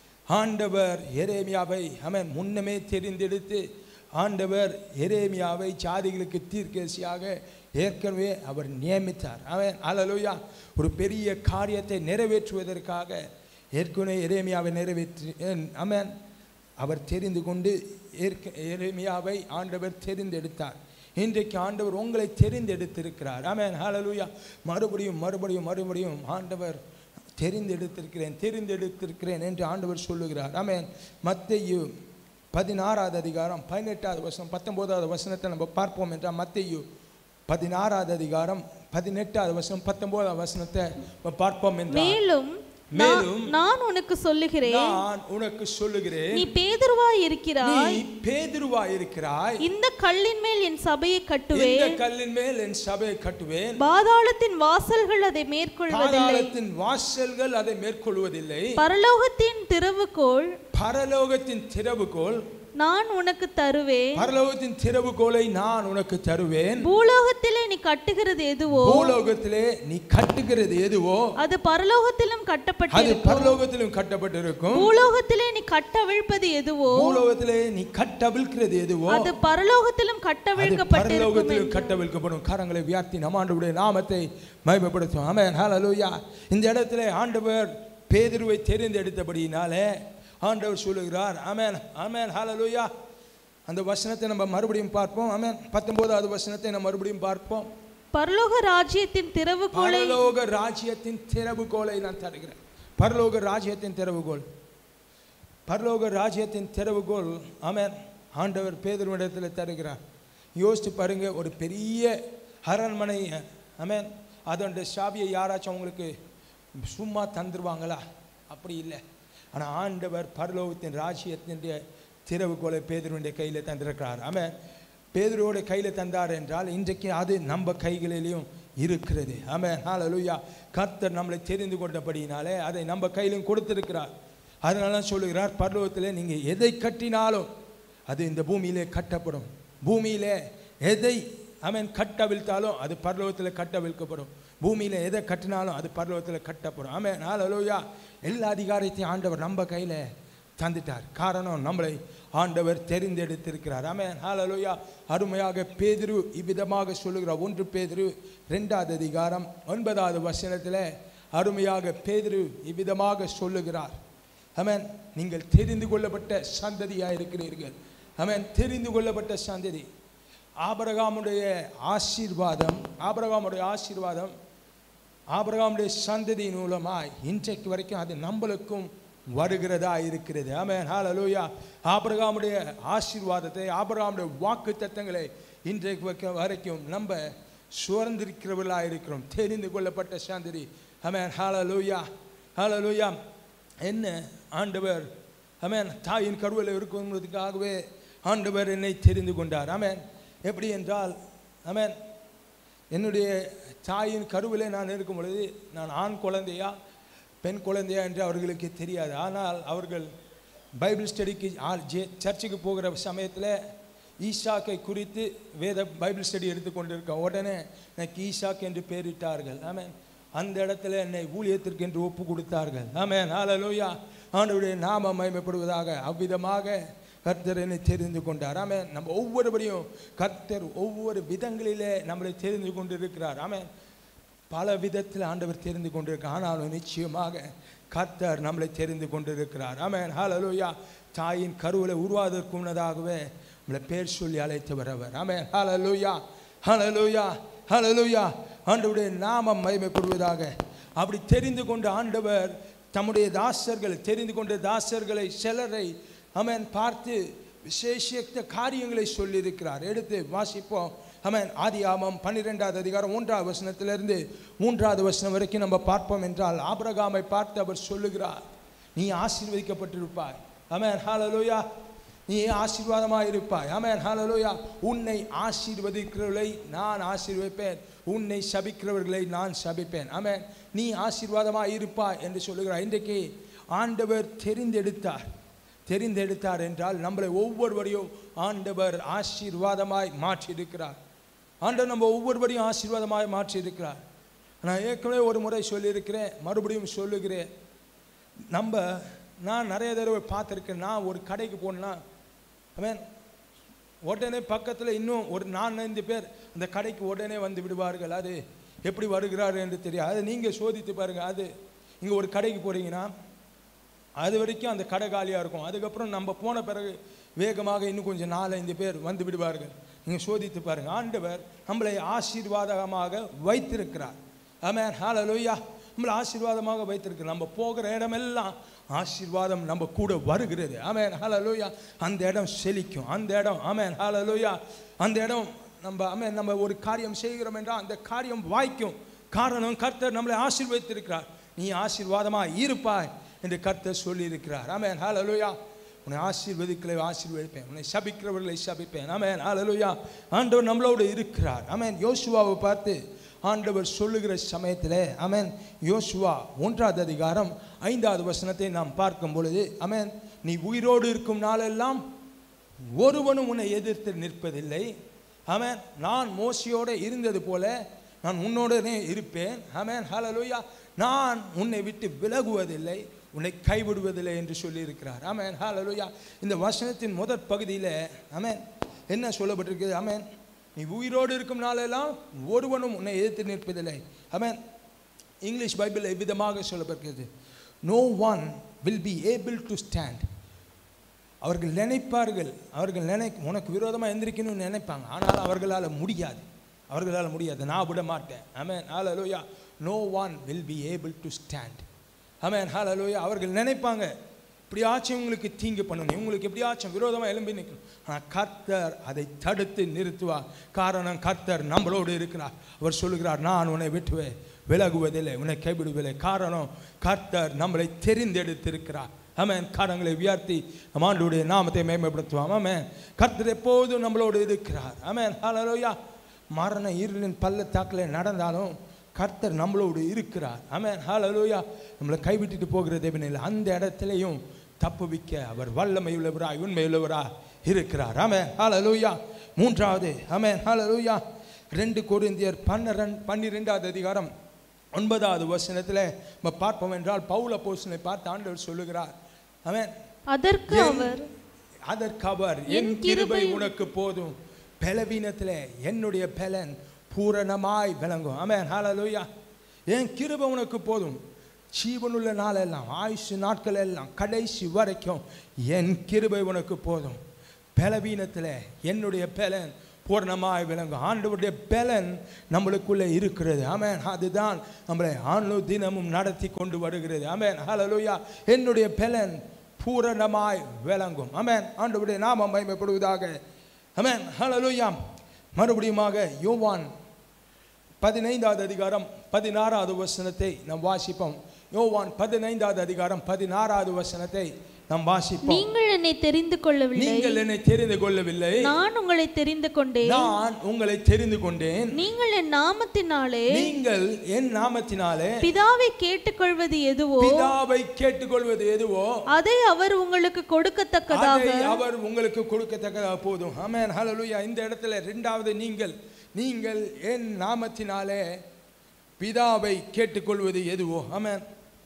ஆண்டவர் எரேமியாவை ஆமென் முன்னமே தெரிந்தெடுத்து ஆண்டவர் எரேமியாவை சாதிகளுக்கு தீர்க்கதரிசியாக ஏற்கனவே அவர் நியமித்தார் அவன் ஹalleluya ஒரு பெரிய காரியத்தை நிறைவேற்றுவதற்காக ஏற்கனவே எரேமியாவை நிறைவேற்றி ஆமென் அவர் தெரிந்து கொண்டு ஏற்க எரேமியாவை ஆண்டவர் தெரிந்தெடுத்தார் இன்றைக்கு ஆண்டவர் உங்களை தெரிந்தெடுத்திருக்கிறார் ஆமென் ஹalleluya மறுபடியும் மறுபடியும் மறுபடியும் ஆண்டவர் தெரிந்தெடுத்திருக்கிறேன் தெரிந்தெடுத்திருக்கிறேன் என்று ஆண்டவர் சொல்லுகிறார் ஆமென் மத்தேயு பதினாறாவது அதிகாரம் பதினெட்டாவது வசனம் பத்தொன்பதாவது வசனத்தை நம்ம பார்ப்போம் என்றால் மத்தேயு பதினாறாவது அதிகாரம் பதினெட்டாவது வசனம் பத்தொன்பதாவது வசனத்தை நம்ம பார்ப்போம் என்றால் மேலும் மேலும் நான் நான் உனக்கு சொல்லுகிறேன் நான் உனக்கு சொல்லுகிறேன் நீ பேதுருவாய் நீ இருக்கிறாய் பேதுருவா இருக்கிறாய் இந்த கல்லின் மேல் என் சபையை இந்த கட்டுவேன் கல்லின் மேல் என் சபையை கட்டுவேன் பாதாளத்தின் வாசல்கள் அதை மேற்கொள்வதில்லை பாதாளத்தின் வாசல்கள் அதை மேற்கொள்வதில்லை பரலோகத்தின் திறவுகோல் பரலோகத்தின் திறவுகோல் நான் உனக்கு தருவேன் பரலோகத்தின் திறவுகோலை நான் உனக்கு தருவேன் பூலோகத்திலே நீ கட்டுகிறது எதுவோ பூலோகத்திலே நீ கட்டுகிறது எதுவோ அது பரலோகத்திலும் அது கட்டப்பட்டிருக்கும் பரலோகத்திலும் கட்டப்பட்டிருக்கும் பூலோகத்திலே நீ கட்டவிழ்ப்பது எதுவோ பூலோகத்திலே நீ கட்டவிழ்க்கிறது எதுவோ அது பரலோகத்திலும் அது கட்டவிழ்க்கப்பட்டிருக்கும் பரலோகத்திலும் என்று. கட்டவிழ்க்கப்படும் கரங்களை வியார்த்தி நம் ஆண்டவருடைய நாமத்தை மகிமைப்படுத்தும் ஆமென் ஹalleluya இந்த இடத்துல ஆண்டவர் பேதுருவை தெரிந்தெடுத்தபடியினாலே ஆண்டவர் சொல்லுகிறார் ஆமென் ஆமென் ஹalleluya அந்த வசனத்தை நம்ம மறுபடியும் பார்ப்போம் ஆமென் பத்தொன்பதாவது வசனத்தை நம்ம மறுபடியும் பார்ப்போம் பரலோக ராஜ்யத்தின் திறவுகோலை பரலோக ராஜ்யத்தின் திறவுகோலை நான் தருகிறேன் பரலோக ராஜ்யத்தின் திறவுகோல் பரலோக ராஜ்யத்தின் திறவுகோல் ஆமென் ஆண்டவர் பேதருவிடத்தில் தருகிறார் யோசிச்சு பாருங்க ஒரு பெரிய அரண்மனை ஆமென் அதோட சாவியை யாராச்சும் அவங்களுக்கு சும்மா தந்துருவாங்களா அப்படி இல்லை ஆனால் ஆண்டவர் பரலோகத்தின் ராஜ்யத்தின் திறவுகோலை பேதருடைய கையில் தந்திருக்கிறார் ஆமென் பேதுருவோட கையில் தந்தார் என்றால் இன்றைக்கு அது நம்ம கைகளிலையும் இருக்கிறது ஆமென் ஹalleluya கர்த்தர் நம்மளை தெரிந்து கொண்டபடியினாலே அதை நம்ம கையிலும் கொடுத்திருக்கிறார் அதனால தான் சொல்லுகிறார் பரலோகத்தில் நீங்கள் எதை கட்டினாலும் அது இந்த பூமியிலே கட்டப்படும் பூமியிலே எதை அவன் கட்டவிழ்த்தாலும் அது பரலோகத்தில் கட்டவிழ்க்கப்படும் பூமியில் எதை கட்டினாலும் அது பரலோகத்தில் கட்டப்படும் ஆமென் ஹalleluya எல்லா அதிகாரத்தையும் ஆண்டவர் நம்ம கையில் தந்துட்டார் காரணம் நம்மளை ஆண்டவர் தெரிந்தெடுத்திருக்கிறார் ஆமென் ஹalleluya அருமையாக பேதுரு இவ்விதமாக சொல்லுகிறார் ஒன்று பேதுரு ரெண்டாவது அதிகாரம் ஒன்பதாவது வசனத்தில் அருமையாக பேதுரு இவ்விதமாக சொல்லுகிறார் ஆமென் நீங்கள் தெரிந்து கொள்ளப்பட்ட சந்ததியாக இருக்கிறீர்கள் ஆமென் தெரிந்து கொள்ளப்பட்ட சந்ததி ஆபரகாமுடைய ஆசீர்வாதம் ஆபரகாமுடைய ஆசீர்வாதம் ஆபிரகாமுடைய சந்ததி மூலமாய் இன்றைக்கு வரைக்கும் அது நம்மளுக்கும் வருகிறதா இருக்கிறது ஆமென் ஹalleluya ஆபிரகாமுடைய ஆசீர்வாதத்தை ஆபிரகாமுடைய வாக்கு தத்தங்களை இன்றைக்கு வைக்க வரைக்கும் நம்ம சுதந்திரிக்கிறவர்களாக இருக்கிறோம் தெரிந்து கொள்ளப்பட்ட சந்ததி ஆமென் ஹalleluya ஹalleluya என்ன ஆண்டவர் ஆமென் தாயின் கருவில் இருக்கும்போதுக்காகவே ஆண்டவர் என்னை தெரிந்து கொண்டார் ஆமென் எப்படி என்றால் ஆமென் என்னுடைய தாயின் கருவிலே நான் இருக்கும் பொழுது நான் ஆண் குழந்தையா பெண் குழந்தையா என்று அவர்களுக்கு தெரியாது ஆனால் அவர்கள் பைபிள் ஸ்டடிக்கு ஆ- ஜே- சர்ச்சுக்கு போகிற சமயத்தில் ஈசாக்கை குறித்து வேத பைபிள் ஸ்டடி எடுத்துக்கொண்டிருக்க உடனே எனக்கு ஈசாக் என்று பெயரிட்டார்கள் ஆமென் அந்த இடத்துல என்னை ஊழியத்திற்கு என்று ஒப்பு கொடுத்தார்கள் ஆமென் ஹalleluya ஆண்டவருடைய நாம மகிமைப்படுவதாக அவ்விதமாக கர்த்தர் என்னை தெரிந்து கொண்டார் ஆமென் நம்ம ஒவ்வொருவரையும் கர்த்தர் ஒவ்வொரு விதங்களிலே நம்மளை தெரிந்து கொண்டிருக்கிறார் ஆமென் பல விதத்தில் ஆண்டவர் தெரிந்து கொண்டிருக்கிறார் ஆனாலும் நிச்சயமாக கர்த்தர் நம்மளை தெரிந்து கொண்டிருக்கிறார் ஆமென் ஹalleluya தாயின் கருவில உருவாவதற்கு முன்னதாகவே நம்மளை பேர் சொல்லி அழைத்தவர் அவர் ஆமென் ஹalleluya ஹalleluya ஹalleluya ஆண்டவருடைய நாமம் மகிமைப்படுவதாக அப்படி தெரிந்து கொண்ட ஆண்டவர் தம்முடைய தாசர்கள் தெரிந்து கொண்ட தாசர்களை சிலரை ஆமென் பார்த்து விசேஷித்த காரியங்களை சொல்லியிருக்கிறார் எடுத்து வாசிப்போம் ஆமென் ஆதியாமம் பன்னிரெண்டாவது அதிகாரம் மூன்றாவது வசனத்திலிருந்து மூன்றாவது வசனம் வரைக்கும் நம்ம பார்ப்போம் என்றால் ஆபிரகாமை பார்த்து அவர் சொல்லுகிறார் நீ ஆசீர்வதிக்கப்பட்டிருப்பாய் ஆமென் ஹalleluya நீ ஆசீர்வாதமாக இருப்பாய் ஆமென் ஹalleluya உன்னை ஆசீர்வதிக்கிறவர்களை நான் ஆசீர்வதிப்பேன் உன்னை சபிக்கிறவர்களை நான் சபிப்பேன் ஆமென் நீ ஆசீர்வாதமாக இருப்பாய் என்று சொல்லுகிறார் இன்றைக்கு ஆண்டவர் தெரிந்தெடுத்தார் தெரிந்தெடுத்தார் என்றால் நம்மளை ஒவ்வொருவரையும் ஆண்டவர் ஆசீர்வாதமாய் மாற்றியிருக்கிறார் ஆண்டவர் நம்ம ஒவ்வொருவரையும் ஆசீர்வாதமாய் மாற்றியிருக்கிறார் நான் ஏற்கனவே ஒரு முறை சொல்லியிருக்கிறேன் மறுபடியும் சொல்லுகிறேன் நம்ம நான் நிறைய தடவை பார்த்துருக்கேன் நான் ஒரு கடைக்கு போனேன்னா அவன் உடனே பக்கத்தில் இன்னும் ஒரு நான்கைந்து பேர் அந்த கடைக்கு உடனே வந்து விடுவார்கள் அது எப்படி வருகிறார் என்று தெரியாது அதை நீங்கள் சோதித்து பாருங்கள் அது இங்கே ஒரு கடைக்கு போகிறீங்கன்னா அது வரைக்கும் அந்த கடை காலியாக இருக்கும் அதுக்கப்புறம் நம்ம போன பிறகு வேகமாக இன்னும் கொஞ்சம் நாலஞ்சு பேர் வந்து விடுவார்கள் நீங்கள் சோதித்து பாருங்கள் ஆண்டவர் நம்மளை ஆசீர்வாதமாக வைத்திருக்கிறார் ஆமென் ஹalleluya நம்மளை ஆசீர்வாதமாக வைத்திருக்கிறார் நம்ம போகிற இடமெல்லாம் ஆசீர்வாதம் நம்ம கூட வருகிறது ஆமென் ஹalleluya அந்த இடம் செழிக்கும் அந்த இடம் ஆமென் ஹalleluya அந்த இடம் நம்ம ஆமென் நம்ம ஒரு காரியம் செய்கிறோம் என்றால் அந்த காரியம் வாய்க்கும் காரணம் கர்த்தர் நம்மளை ஆசீர்வதித்திருக்கிறார் நீ ஆசீர்வாதமாக இருப்பாய் என்று கர்த்தர் சொல்லியிருக்கிறார் ஆமென் ஹalleluya உன்னை ஆசீர்வதிக்கலை ஆசீர்வதிப்பேன் உன்னை சபிக்கிறவர்களை சபிப்பேன் ஆமென் ஹalleluya ஆண்டவர் நம்மளோடு இருக்கிறார் ஆமென் யோசுவாவை பார்த்து ஆண்டவர் சொல்லுகிற சமயத்தில் ஆமென் யோசுவா ஒன்றாவது அதிகாரம் ஐந்தாவது வசனத்தை நாம் பார்க்கும் பொழுது ஆமென் நீ உயிரோடு இருக்கும் நாளெல்லாம் ஒருவனும் உன்னை எதிர்த்து நிற்பதில்லை ஆமென் நான் மோசியோடு இருந்தது போல நான் உன்னோடனே இருப்பேன் ஆமென் ஹalleluya நான் உன்னை விட்டு விலகுவதில்லை உன்னை கைவிடுவதில்லை என்று சொல்லியிருக்கிறார் ஆமென் ஹalleluya இந்த வசனத்தின் முதற் பகுதியில் ஆமென் என்ன சொல்லப்பட்டிருக்கிறது ஆமென் நீ உயிரோடு இருக்கும் நாளெல்லாம் ஒருவனும் உன்னை எதிர்த்து நிற்பதில்லை ஆமென் இங்கிலீஷ் பைபிளில் இவ்விதமாக சொல்லப்பட்டிருக்கிறது no one will be able to stand அவர்கள் நினைப்பார்கள் அவர்கள் நினை உனக்கு விரோதமாக எந்திரிக்கணும்னு நினைப்பாங்க ஆனால் அவர்களால் முடியாது அவர்களால் முடியாது நான் விட மாட்டேன் ஆமென் ஹalleluya no one will be able to stand amen ஹalleluya அவர்கள் நினைப்பாங்க இப்படியாச்சும் உங்களுக்கு தீங்கு பண்ணணும் இவங்களுக்கு எப்படியாச்சும் விரோதமாக எழும்பி நிற்கணும் ஆனால் கர்த்தர் அதை தடுத்து நிறுத்துவார் காரணம் கர்த்தர் நம்மளோடு இருக்கிறார் அவர் சொல்லுகிறார் நான் உன்னை விட்டுவேன் விலகுவதில்லை உன்னை கைவிடுவதில்லை காரணம் கர்த்தர் நம்மளை தெரிந்தெடுத்திருக்கிறார் ஆமென் காரங்களை உயர்த்தி நம் ஆண்டுடைய நாமத்தை மேம்படுத்துவோம் ஆமென் கர்த்தர் எப்போதும் நம்மளோடு இருக்கிறார் ஆமென் ஹalleluya மரண இருளின் பள்ளத்தாக்கில் நடந்தாலும் கர்த்தர் நம்மளோடு இருக்கிறார் ஆமென் ஹalleluya நம்மளை கைவிட்டுட்டு போகிற தேவன் இல்லை அந்த இடத்துலையும் தப்புவிக்க அவர் வல்லமை உள்ளவராய் உண்மை உள்ளவராய் இருக்கிறார் ஆமென் ஹalleluya மூன்றாவது ஆமென் ஹalleluya ரெண்டு கொரிந்தியர் பன்னிரண்டு பன்னிரெண்டாவது அதிகாரம் ஒன்பதாவது வசனத்தில் நம்ம பார்ப்போம் என்றால் பவுல போசனை பார்த்து ஆண்டவர் சொல்லுகிறார் அவன் அதற்கு அவர் அதற்கு அவர் என் என் கிருபை கிருபை உனக்கு போதும் பலவீனத்தில் என்னுடைய பலன் பூரணமாய் விளங்கும் ஆமென் ஹalleluya என் கிருபை உனக்கு போதும் ஜீவனுள்ள நாளெல்லாம் ஆயுசு நாட்கள் எல்லாம் கடைசி வரைக்கும் என் கிருபை உனக்கு போதும் பலவீனத்தில் என்னுடைய பலன் பூர்ணமாய் விளங்கும் ஆண்டவருடைய பலன் நம்மளுக்குள்ளே இருக்கிறது ஆமென் அதுதான் நம்மளை ஆண்டு தினமும் நடத்தி கொண்டு வருகிறது ஆமென் ஹalleluya என்னுடைய பலன் பூரணமாய் விளங்கும் ஆமென் ஆண்டவருடைய நாமம் மகிமைப்படுவதாக ஆமென் ஹalleluya மறுபடியுமாக யோவான் பதினைந்தாவது அதிகாரம் பதினாறாவது வசனத்தை நாம் வாசிப்போம் யோவான் பதினைந்தாவது அதிகாரம் பதினாறாவது வசனத்தை நாம் வாசிப்போம் நீங்கள் என்னை தெரிந்து கொள்ளவில்லை நீங்கள் என்னை தெரிந்து கொள்ளவில்லை நான் உங்களை தெரிந்து கொண்டேன் நான் உங்களை தெரிந்து கொண்டேன் நீங்கள் என் நாமத்தினாலே நீங்கள் என் நாமத்தினாலே பிதாவை கேட்டுக்கொள்வது எதுவோ பிதாவை கேட்டுக்கொள்வது எதுவோ அதை அவர் உங்களுக்கு கொடுக்கத்தக்கதாக அதை அவர் உங்களுக்கு கொடுக்கத்தக்கதாக போதும் ஆமென் ஹalleluya இந்த இடத்துல ரெண்டாவது நீங்கள் நீங்கள் என் நாமத்தினாலே பிதாவை கேட்டுக்கொள்வது எதுவோ ஆமென்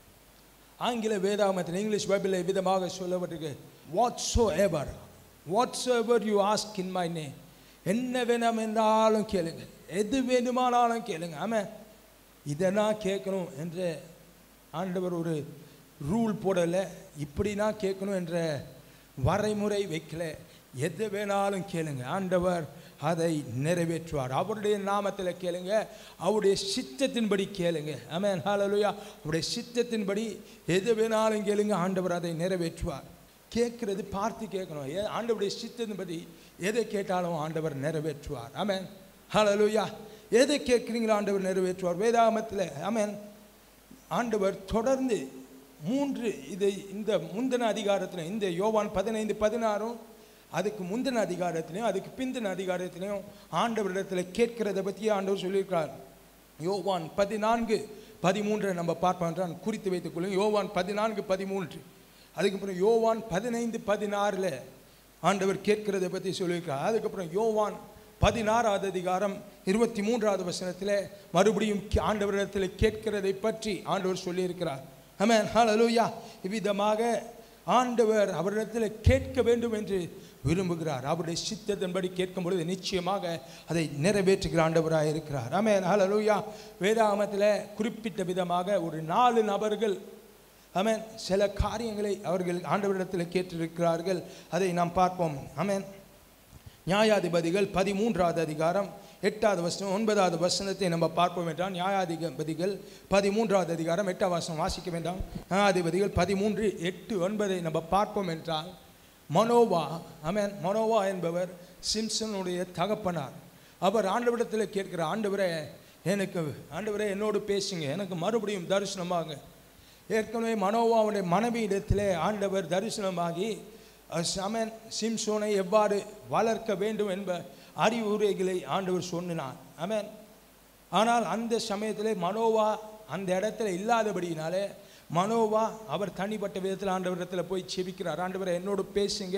ஆங்கில வேதாகமத்தில் இங்கிலீஷ் பைபிளில் விதமாக சொல்லப்பட்டிருக்கு whatsoever whatever you ask in my name என்ன வேணும் என்றாலும் கேளுங்க எது வேணுமானாலும் கேளுங்க ஆமென் இதெல்லாம் கேட்கணும் என்ற ஆண்டவர் ஒரு ரூல் போடலை இப்படினா கேட்கணும் என்ற வரைமுறை வைக்கல எது வேணாலும் கேளுங்க ஆண்டவர் அதை நிறைவேற்றுவார் அவருடைய நாமத்தில் கேளுங்க அவருடைய சித்தத்தின்படி கேளுங்க ஆமென் ஹalleluya அவருடைய சித்தத்தின்படி எது வேணாலும் கேளுங்க ஆண்டவர் அதை நிறைவேற்றுவார் கேட்கறது பார்த்து கேட்கணும் ஏ ஆண்டவருடைய சித்தத்தின்படி எதை கேட்டாலும் ஆண்டவர் நிறைவேற்றுவார் ஆமென் ஹalleluya எதை கேட்குறீங்களோ ஆண்டவர் நிறைவேற்றுவார் வேதாமத்தில் ஆமென் ஆண்டவர் தொடர்ந்து மூன்று இதை இந்த முந்தின அதிகாரத்தில் இந்த யோவான் பதினைந்து பதினாறும் அதுக்கு முந்தின அதிகாரத்திலையும் அதுக்கு பிந்தின அதிகாரத்திலையும் ஆண்டவரிடத்தில் கேட்கிறத பற்றி ஆண்டவர் சொல்லியிருக்கார் யோவான் பதினான்கு பதிமூன்றை நம்ம பார்ப்போம் நான் குறித்து வைத்துக் கொள்ளுங்க யோவான் பதினான்கு பதிமூன்று அதுக்கப்புறம் யோவான் பதினைந்து பதினாறில் ஆண்டவர் கேட்கிறத பற்றி சொல்லியிருக்கார் அதுக்கப்புறம் யோவான் பதினாறாவது அதிகாரம் இருபத்தி மூன்றாவது வசனத்தில் மறுபடியும் கே- ஆண்டவரிடத்தில் கேட்கிறதை பற்றி ஆண்டவர் சொல்லியிருக்கிறார் ஆமென் ஹalleluya இவ்விதமாக ஆண்டவர் அவரிடத்தில் கேட்க வேண்டும் என்று விரும்புகிறார் அவருடைய சித்தத்தின்படி கேட்கும் பொழுது நிச்சயமாக அதை நிறைவேற்றுகிற ஆண்டவராக இருக்கிறார் ஆமென் ஹalleluya வேதாகமத்தில் குறிப்பிட்ட விதமாக ஒரு நாலு நபர்கள் ஆமென் சில காரியங்களை அவர்கள் ஆண்டவரிடத்தில் கேட்டிருக்கிறார்கள் அதை நாம் பார்ப்போம் ஆமென் நியாயாதிபதிகள் பதிமூன்றாவது அதிகாரம் எட்டாவது வசனம் ஒன்பதாவது வசனத்தை நம்ம பார்ப்போம் என்றால் நியாயாதிபதிகள் பதிமூன்றாவது அதிகாரம் எட்டாவது வசனம் வாசிக்க வேண்டாம் நியாயாதிபதிகள் பதிமூன்று எட்டு ஒன்பதை நம்ம பார்ப்போம் என்றால் மனோவா ஆமென் மனோவா என்பவர் சிம்சனுடைய தகப்பனார் அவர் ஆண்டவரிடத்தில் கேட்கிற ஆண்டவரே எனக்கு ஆண்டவரே என்னோடு பேசுங்க எனக்கு மறுபடியும் தரிசனமாங்க ஏற்கனவே மனோவாவுடைய மனைவியிடத்திலே ஆண்டவர் தரிசனமாகி அஹ், சமன் சிம்சோனை எவ்வாறு வளர்க்க வேண்டும் என்ப அறிவுரைகளை ஆண்டவர் சொன்னார் ஆமென் ஆனால் அந்த சமயத்திலே மனோவா அந்த இடத்துல இல்லாதபடியினாலே மனோவா அவர் தனிப்பட்ட விதத்தில் ஆண்டவரிடத்தில் போய் செபிக்கிறார் ஆண்டவரை என்னோடு பேசுங்க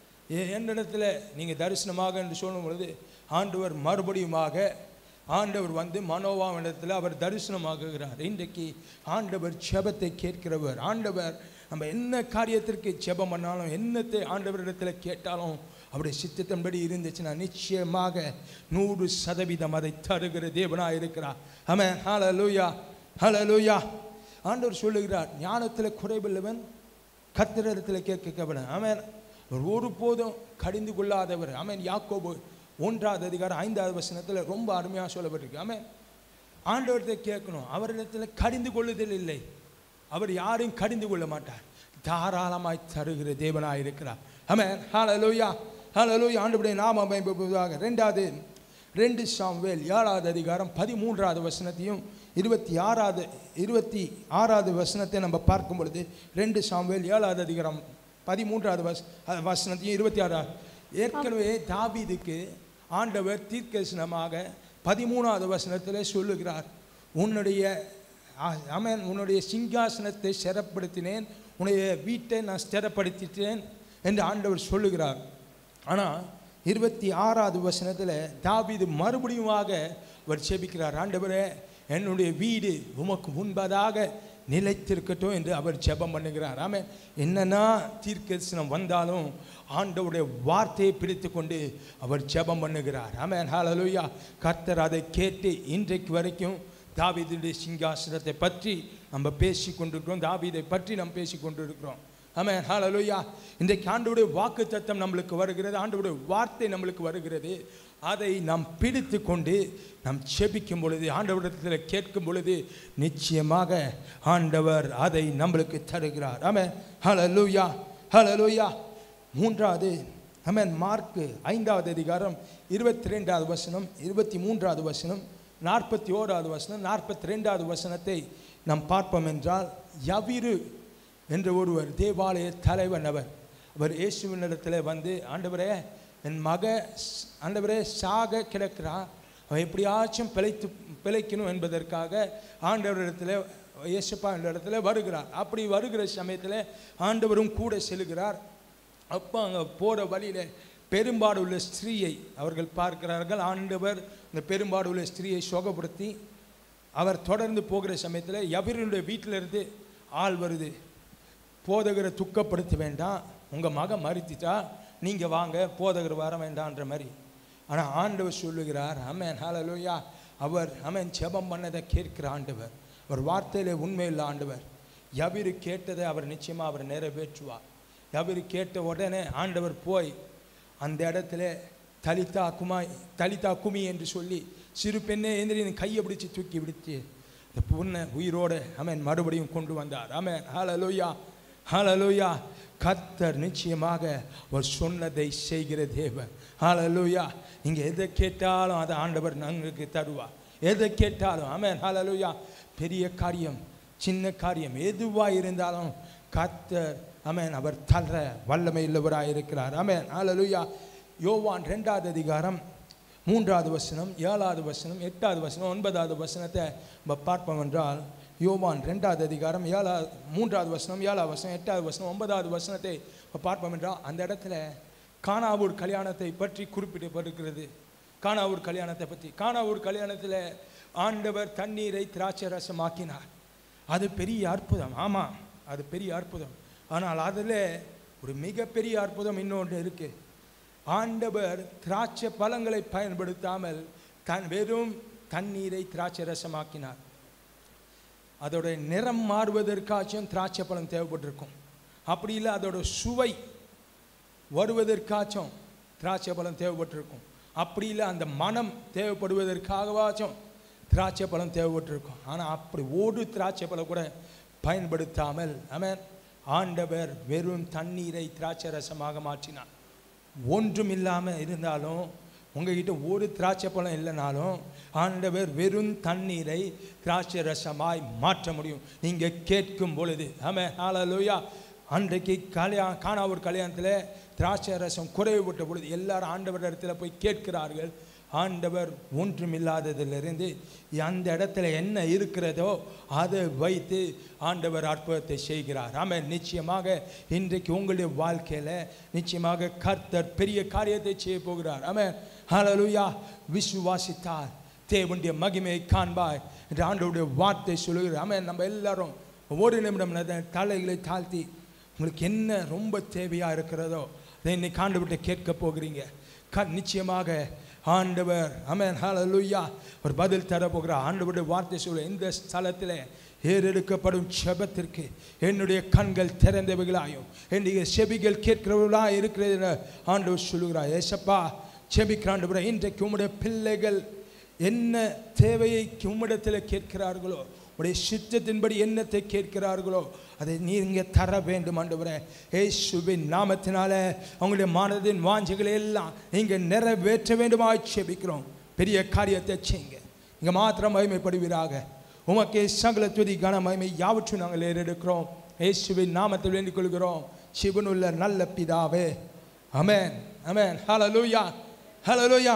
எ- என்னிடத்துல நீங்கள் தரிசனமாக என்று சொல்லும் பொழுது ஆண்டவர் மறுபடியுமாக ஆண்டவர் வந்து மனோவாவிடத்தில் அவர் தரிசனமாகுகிறார் இன்றைக்கு ஆண்டவர் ஜெபத்தை கேட்கிறவர் ஆண்டவர் நம்ம என்ன காரியத்திற்கு ஜெபம் பண்ணாலும் என்னத்தை ஆண்டவரிடத்தில் கேட்டாலும் அவருடைய சித்தத்தின்படி இருந்துச்சுன்னா நிச்சயமாக நூறு சதவீதம் அதை தருகிற தேவனாக இருக்கிறார் ஆமென் ஹalleluya ஹalleluya ஆண்டவர் சொல்லுகிறார் ஞானத்தில் குறைவில்லவன் கத்திரத்தில் கேட்க கவனம் ஆமென் அவர் ஒருபோதும் கடிந்து கொள்ளாதவர் ஆமென் யாக்கோபு ஒன்றாவது அதிகாரம் ஐந்தாவது வசனத்தில் ரொம்ப அருமையாக சொல்லப்பட்டிருக்கு ஆமென் ஆண்டவர்கிட்ட கேட்கணும் அவரிடத்தில் கடிந்து கொள்ளுதல் இல்லை அவர் யாரையும் கடிந்து கொள்ள மாட்டார் தாராளமாய் தருகிற தேவனாய் இருக்கிறார் ஆமென் ஹalleluya ஹalleluya ஆண்டவருடைய நாம அமைப்பதாக ரெண்டாவது ரெண்டு சாம்வேல் ஏழாவது அதிகாரம் பதிமூன்றாவது வசனத்தையும் இருபத்தி ஆறாவது இருபத்தி ஆறாவது வசனத்தை நம்ம பார்க்கும் பொழுது ரெண்டு சாம்வேல் ஏழாவது அதிகாரம் பதிமூன்றாவது வஸ் அஹ் வசனத்தையும் இருபத்தி ஆறாவது ஏற்கனவே தாவீதுக்கு ஆண்டவர் தீர்க்கதரிசனமாக பதிமூணாவது வசனத்தில் சொல்லுகிறார் உன்னுடைய ஆ- ஆமென் உன்னுடைய சிங்காசனத்தை ஸ்திரப்படுத்தினேன் உன்னுடைய வீட்டை நான் ஸ்திரப்படுத்திட்டேன் என்று ஆண்டவர் சொல்லுகிறார் ஆனால் இருபத்தி ஆறாவது வசனத்தில் தாவீது மறுபடியுமாக அவர் செபிக்கிறார் ஆண்டவரே என்னுடைய வீடு உமக்கு முன்பதாக நிலைத்திருக்கட்டும் என்று அவர் ஜெபம் பண்ணுகிறார் ஆமென் என்னன்னா தீர்க்கதரிசனம் வந்தாலும் ஆண்டவருடைய வார்த்தையை பிடித்து கொண்டு அவர் ஜெபம் பண்ணுகிறார் ஆமென் ஹalleluya கர்த்தர் அதை கேட்டு இன்றைக்கு வரைக்கும் தாவீதுடைய சிங்காசனத்தை பற்றி நம்ம பேசி கொண்டிருக்கிறோம் தாவீதை பற்றி நாம் பேசி கொண்டிருக்கிறோம் ஆமென் ஹalleluya இன்றைக்கு ஆண்டவருடைய வாக்கு தத்தம் நம்மளுக்கு வருகிறது ஆண்டவருடைய வார்த்தை நம்மளுக்கு வருகிறது அதை நாம் பிடித்து கொண்டு நாம் செபிக்கும் பொழுது ஆண்டவரிடத்தில் கேட்கும் பொழுது நிச்சயமாக ஆண்டவர் அதை நம்மளுக்கு தருகிறார் ஆமென் ஹalleluya ஹalleluya மூன்றாவது ஆமென் மார்க்கு ஐந்தாவது அதிகாரம் இருபத்தி ரெண்டாவது வசனம் இருபத்தி மூன்றாவது வசனம் நாற்பத்தி ஓராவது வசனம் நாற்பத்தி ரெண்டாவது வசனத்தை நாம் பார்ப்போம் என்றால் யவிரு என்ற ஒருவர் தேவாலய தலைவன் அவர் அவர் இயேசுவினிடத்தில் வந்து ஆண்டவரே என் மக ஸ்- ஆண்டவரே சாக கிடக்கிறான் அவன் எப்படியாச்சும் பிழைத்து பிழைக்கணும் என்பதற்காக ஆண்டவரிடத்தில் இயேசுப்பா என்ற இடத்துல வருகிறார் அப்படி வருகிற சமயத்தில் ஆண்டவரும் கூட செல்கிறார் அப்போ அங்கே போகிற வழியில் பெரும்பாடு உள்ள ஸ்திரீயை அவர்கள் பார்க்கிறார்கள் ஆண்டவர் இந்த பெரும்பாடு உள்ள ஸ்திரீயை சுகப்படுத்தி அவர் தொடர்ந்து போகிற சமயத்தில் எவருடைய வீட்டிலிருந்து ஆள் வருது போதகரை துக்கப்படுத்த வேண்டாம் உங்கள் மகன் மறித்துட்டா நீங்கள் வாங்க போதகர் வர வேண்டான்ற மாதிரி ஆனால் ஆண்டவர் சொல்லுகிறார் ஆமென் ஹalleluya அவர் அவன் ஜெபம் பண்ணதை கேட்கிற ஆண்டவர் அவர் வார்த்தையிலே உண்மையுள்ள ஆண்டவர் எவரு கேட்டதை அவர் நிச்சயமா அவர் நிறைவேற்றுவார் எவரு கேட்ட உடனே ஆண்டவர் போய் அந்த இடத்துல தலிதா குமாய் தலிதா குமி என்று சொல்லி சிறு பெண்ணே எந்திரின் கையை பிடிச்சு தூக்கி விடுத்து இந்த பொண்ணை உயிரோட அவன் மறுபடியும் கொண்டு வந்தார் ஆமென் ஹalleluya ஹalleluya கர்த்தர் நிச்சயமாக அவர் சொன்னதை செய்கிற தேவன் ஹalleluya நீங்க எதை கேட்டாலும் அதை ஆண்டவர் உங்களுக்கு தருவார் எதை கேட்டாலும் ஆமென் ஹalleluya பெரிய காரியம் சின்ன காரியம் எதுவாக இருந்தாலும் கர்த்தர் ஆமென் அவர் தர வல்லமை உள்ளவராக இருக்கிறார் ஆமென் ஹalleluya யோவான் ரெண்டாவது அதிகாரம் மூன்றாவது வசனம் ஏழாவது வசனம் எட்டாவது வசனம் ஒன்பதாவது வசனத்தை நம்ம பார்ப்போம் என்றால் யோவான் ரெண்டாவது அதிகாரம் ஏழாவது மூன்றாவது வசனம் ஏழாவது வசனம் எட்டாவது வசனம் ஒன்பதாவது வசனத்தை நம்ம பார்ப்போம் என்றால் அந்த இடத்துல கானாவூர் கல்யாணத்தை பற்றி குறிப்பிடப்பட்டிருக்கிறது கானாவூர் கல்யாணத்தை பற்றி கானாவூர் கல்யாணத்தில் ஆண்டவர் தண்ணீரை திராட்சை ரசமாக்கினார் அது பெரிய அற்புதம் ஆமாம் அது பெரிய அற்புதம் ஆனால் அதில் ஒரு மிகப்பெரிய அற்புதம் இன்னொன்று இருக்குது ஆண்டவர் திராட்சை பழங்களை பயன்படுத்தாமல் தன் வெறும் தண்ணீரை திராட்சை ரசமாக்கினார் அதோட நிறம் மாறுவதற்காச்சும் திராட்சை பழம் தேவைப்பட்டிருக்கும் அப்படி இல்லை அதோட சுவை வருவதற்காச்சும் திராட்சை பழம் தேவைப்பட்டிருக்கும் அப்படி இல்லை அந்த மனம் தேவைப்படுவதற்காகவாச்சும் திராட்சை பழம் தேவைப்பட்டிருக்கும் ஆனால் அப்படி ஒரு திராட்சை பழம் கூட பயன்படுத்தாமல் அவன் ஆண்டவர் வெறும் தண்ணீரை திராட்சை ரசமாக மாற்றினார் ஒன்றும் இல்லாமல் இருந்தாலும் உங்ககிட்ட ஒரு திராட்சை பழம் இல்லைனாலும் ஆண்டவர் வெறும் தண்ணீரை திராட்சை ரசமாய் மாற்ற முடியும் நீங்கள் கேட்கும் பொழுது ஆமாம் ஹalleluya அன்றைக்கு கல்யாண காணாவூர் கல்யாணத்தில் திராட்சை ரசம் குறைவுபட்ட பொழுது எல்லாரும் ஆண்டவர் இடத்துல போய் கேட்கிறார்கள் ஆண்டவர் ஒன்றுமில்லாததிலிருந்து அந்த இடத்துல என்ன இருக்கிறதோ அதை வைத்து ஆண்டவர் அற்புதத்தை செய்கிறார் ஆமாம் நிச்சயமாக இன்றைக்கு உங்களுடைய வாழ்க்கையில் நிச்சயமாக கர்த்தர் பெரிய காரியத்தை செய்ய போகிறார் ஆமாம் ஹalleluya விசுவாசித்தார் தேவனுடைய மகிமையை காண்பாய் என்று ஆண்டவருடைய வார்த்தை சொல்லுகிறார் ஆமாம் நம்ம எல்லாரும் ஒரு நிமிடம் நட- தலைகளை தாழ்த்தி உங்களுக்கு என்ன ரொம்ப தேவையாக இருக்கிறதோ அதை இன்னைக்கு ஆண்டவர்கிட்ட கேட்க போகிறீங்க க நிச்சயமாக ஆண்டவர் அமேன் ஹalleluya ஒரு பதில் தர போகிறார் ஆண்டவருடைய வார்த்தை சொல்ல இந்த ஸ்தலத்தில் ஏறெடுக்கப்படும் செபத்திற்கு என்னுடைய கண்கள் திறந்தவைகளாயும் என்னுடைய செபிகள் கேட்கிறவர்களாக இருக்கிறது என ஆண்டவர் சொல்லுகிறார் ஏசப்பா செபிக்கிறாண்டவரை இன்றைக்கு உம்முடைய பிள்ளைகள் என்ன தேவையை உம்மிடத்தில் கேட்கிறார்களோ உடைய சித்தத்தின்படி என்னத்தை கேட்கிறார்களோ அதை நீங்க தர வேண்டும் ஆண்டவரே இயேசுவின் நாமத்தினால அவங்களுடைய மனதின் வாஞ்சைகளை எல்லாம் நீங்க நிறைவேற்ற வேண்டுமா செபிக்கிறோம் பெரிய காரியத்தை செய்யுங்க இங்க மாத்திரம் மகிமைப்படுவீராக உமக்கே சகல துதி கன மகிமை யாவற்றும் நாங்கள் ஏறெடுக்கிறோம் இயேசுவின் நாமத்தில் வேண்டிக் கொள்கிறோம் சிவனுள்ள நல்ல பிதாவே அமேன் அமேன் ஹalleluya ஹalleluya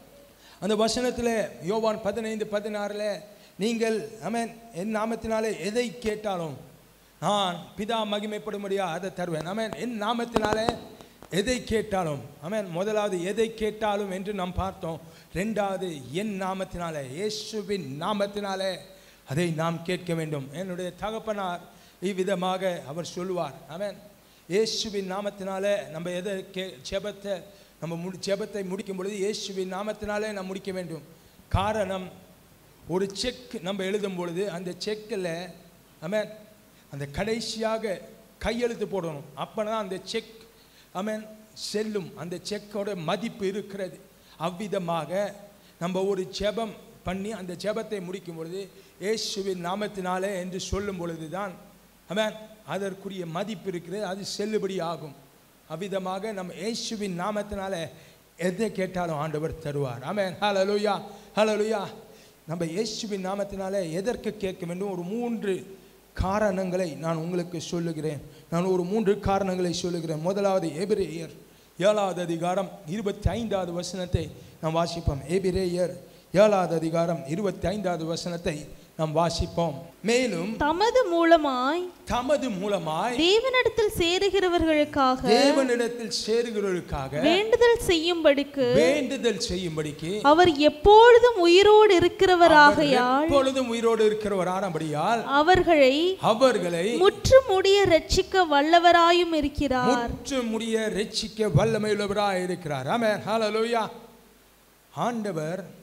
அந்த வசனத்தில் யோவான் பதினைந்து பதினாறில் நீங்கள் அமேன் என் நாமத்தினாலே எதை கேட்டாலும் நான் பிதா மகிமைப்படும்படியா அதை தருவேன் அமேன் என் நாமத்தினாலே எதை கேட்டாலும் அமேன் முதலாவது எதை கேட்டாலும் என்று நாம் பார்த்தோம் ரெண்டாவது என் நாமத்தினாலே இயேசுவின் நாமத்தினாலே அதை நாம் கேட்க வேண்டும் என்னுடைய தகப்பனார் இவ்விதமாக அவர் சொல்லுவார் அமேன் இயேசுவின் நாமத்தினாலே நம்ம எதை கே ஜெபத்தை நம்ம முடி ஜெபத்தை முடிக்கும் பொழுது இயேசுவின் நாமத்தினாலே நாம் முடிக்க வேண்டும் காரணம் ஒரு செக் நம்ம எழுதும் பொழுது அந்த செக்கில் அமேன் அந்த கடைசியாக கையெழுத்து போடணும் அப்போ அந்த செக் அமேன் செல்லும் அந்த செக்கோட மதிப்பு இருக்கிறது அவ்விதமாக நம்ம ஒரு ஜெபம் பண்ணி அந்த ஜெபத்தை முடிக்கும் பொழுது இயேசுவின் நாமத்தினாலே என்று சொல்லும் பொழுது தான் அமேன் அதற்குரிய மதிப்பு இருக்கிறது அது செல்லுபடி ஆகும் அவ்விதமாக நம்ம இயேசுவின் நாமத்தினால எதை கேட்டாலும் ஆண்டவர் தருவார் ஆமென் ஹalleluya ஹalleluya நம்ம இயேசுவின் நாமத்தினால எதற்கு கேட்க வேண்டும் ஒரு மூன்று காரணங்களை நான் உங்களுக்கு சொல்லுகிறேன் நான் ஒரு மூன்று காரணங்களை சொல்லுகிறேன் முதலாவது எபிரேயர் ஏழாவது அதிகாரம் இருபத்தி ஐந்தாவது வசனத்தை நாம் வாசிப்போம் எபிரேயர் ஏழாவது அதிகாரம் இருபத்தி ஐந்தாவது வசனத்தை நாம் வாசிப்போம் மேலும் தமது மூலமாய் தமது மூலமாய் தேவனிடத்தில் சேருகிறவர்களுக்காக தேவனிடத்தில் சேருகிறவர்களுக்காக வேண்டுதல் செய்யும்படிக்கு வேண்டுதல் செய்யும்படிக்கு அவர் எப்பொழுதும் உயிரோடு இருக்கிறவராகையால் எப்பொழுதும் உயிரோடு இருக்கிறவரானபடியால் அவர்களை அவர்களை முற்று முடிய ரட்சிக்க வல்லவராயும் இருக்கிறார் முற்று முடிய ரட்சிக்க வல்லமையுள்ளவராய் இருக்கிறார் ஆமென் ஹalleluya ஆண்டவர்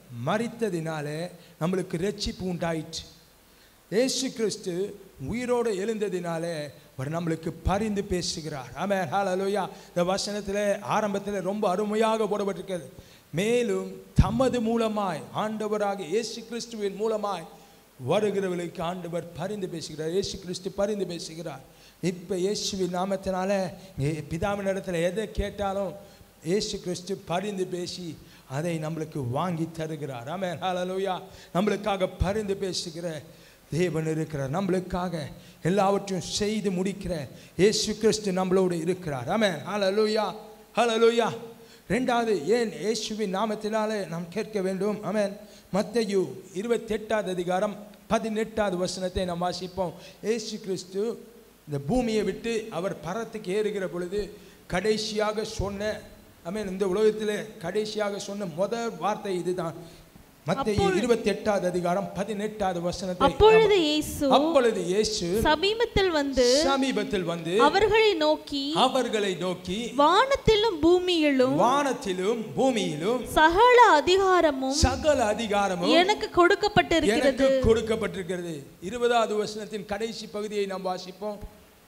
மரித்ததினாலே நம்மளுக்கு ரட்சிப்பு உண்டாயிற்று இயேசு கிறிஸ்து உயிரோடு எழுந்ததினாலே அவர் நம்மளுக்கு பரிந்து பேசுகிறார் ஆமென் ஹalleluya இந்த வசனத்தில் ஆரம்பத்தில் ரொம்ப அருமையாக போடப்பட்டிருக்கிறது மேலும் தமது மூலமாய் ஆண்டவராக இயேசு கிறிஸ்துவின் மூலமாய் வருகிறவர்களுக்கு ஆண்டவர் பரிந்து பேசுகிறார் இயேசு கிறிஸ்து பரிந்து பேசுகிறார் இப்போ இயேசுவின் நாமத்தினால ஏ- பிதாவின் இடத்துல எதை கேட்டாலும் இயேசு கிறிஸ்து பரிந்து பேசி அதை நம்மளுக்கு வாங்கி தருகிறார் ஆமென் ஹalleluya நம்மளுக்காக பரிந்து பேசுகிற தேவன் இருக்கிறார் நம்மளுக்காக எல்லாவற்றையும் செய்து முடிக்கிற இயேசு கிறிஸ்து நம்மளோடு இருக்கிறார் ஆமென் ஹalleluya ஹalleluya ரெண்டாவது ஏன் இயேசுவின் நாமத்தினாலே நாம் கேட்க வேண்டும் ஆமென் மத்தேயு இருபத்தெட்டாவது அதிகாரம் பதினெட்டாவது வசனத்தை நாம் வாசிப்போம் இயேசு கிறிஸ்து இந்த பூமியை விட்டு அவர் பரத்துக்கு ஏறுகிற பொழுது கடைசியாக சொன்ன ஆமென் இந்த உலகத்தில் கடைசியாக சொன்ன முதல் வார்த்தை இதுதான் மத்திய அப்பொழுது- இருபத்தி எட்டாவது அதிகாரம் பதினெட்டாவது வசனத்தை அப்பொழுது நாம்- இயேசு அப்பொழுது இயேசு சமீபத்தில் வந்து சமீபத்தில் வந்து அவர்களை நோக்கி அவர்களை நோக்கி வானத்திலும் பூமியிலும் வானத்திலும் பூமியிலும் சகல அதிகாரமும் சகல அதிகாரமும் எனக்கு கொடுக்கப்பட்டிருக்கிறது எனக்கு கொடுக்கப்பட்டிருக்கிறது இருபதாவது வசனத்தின் கடைசி பகுதியை நாம் வாசிப்போம்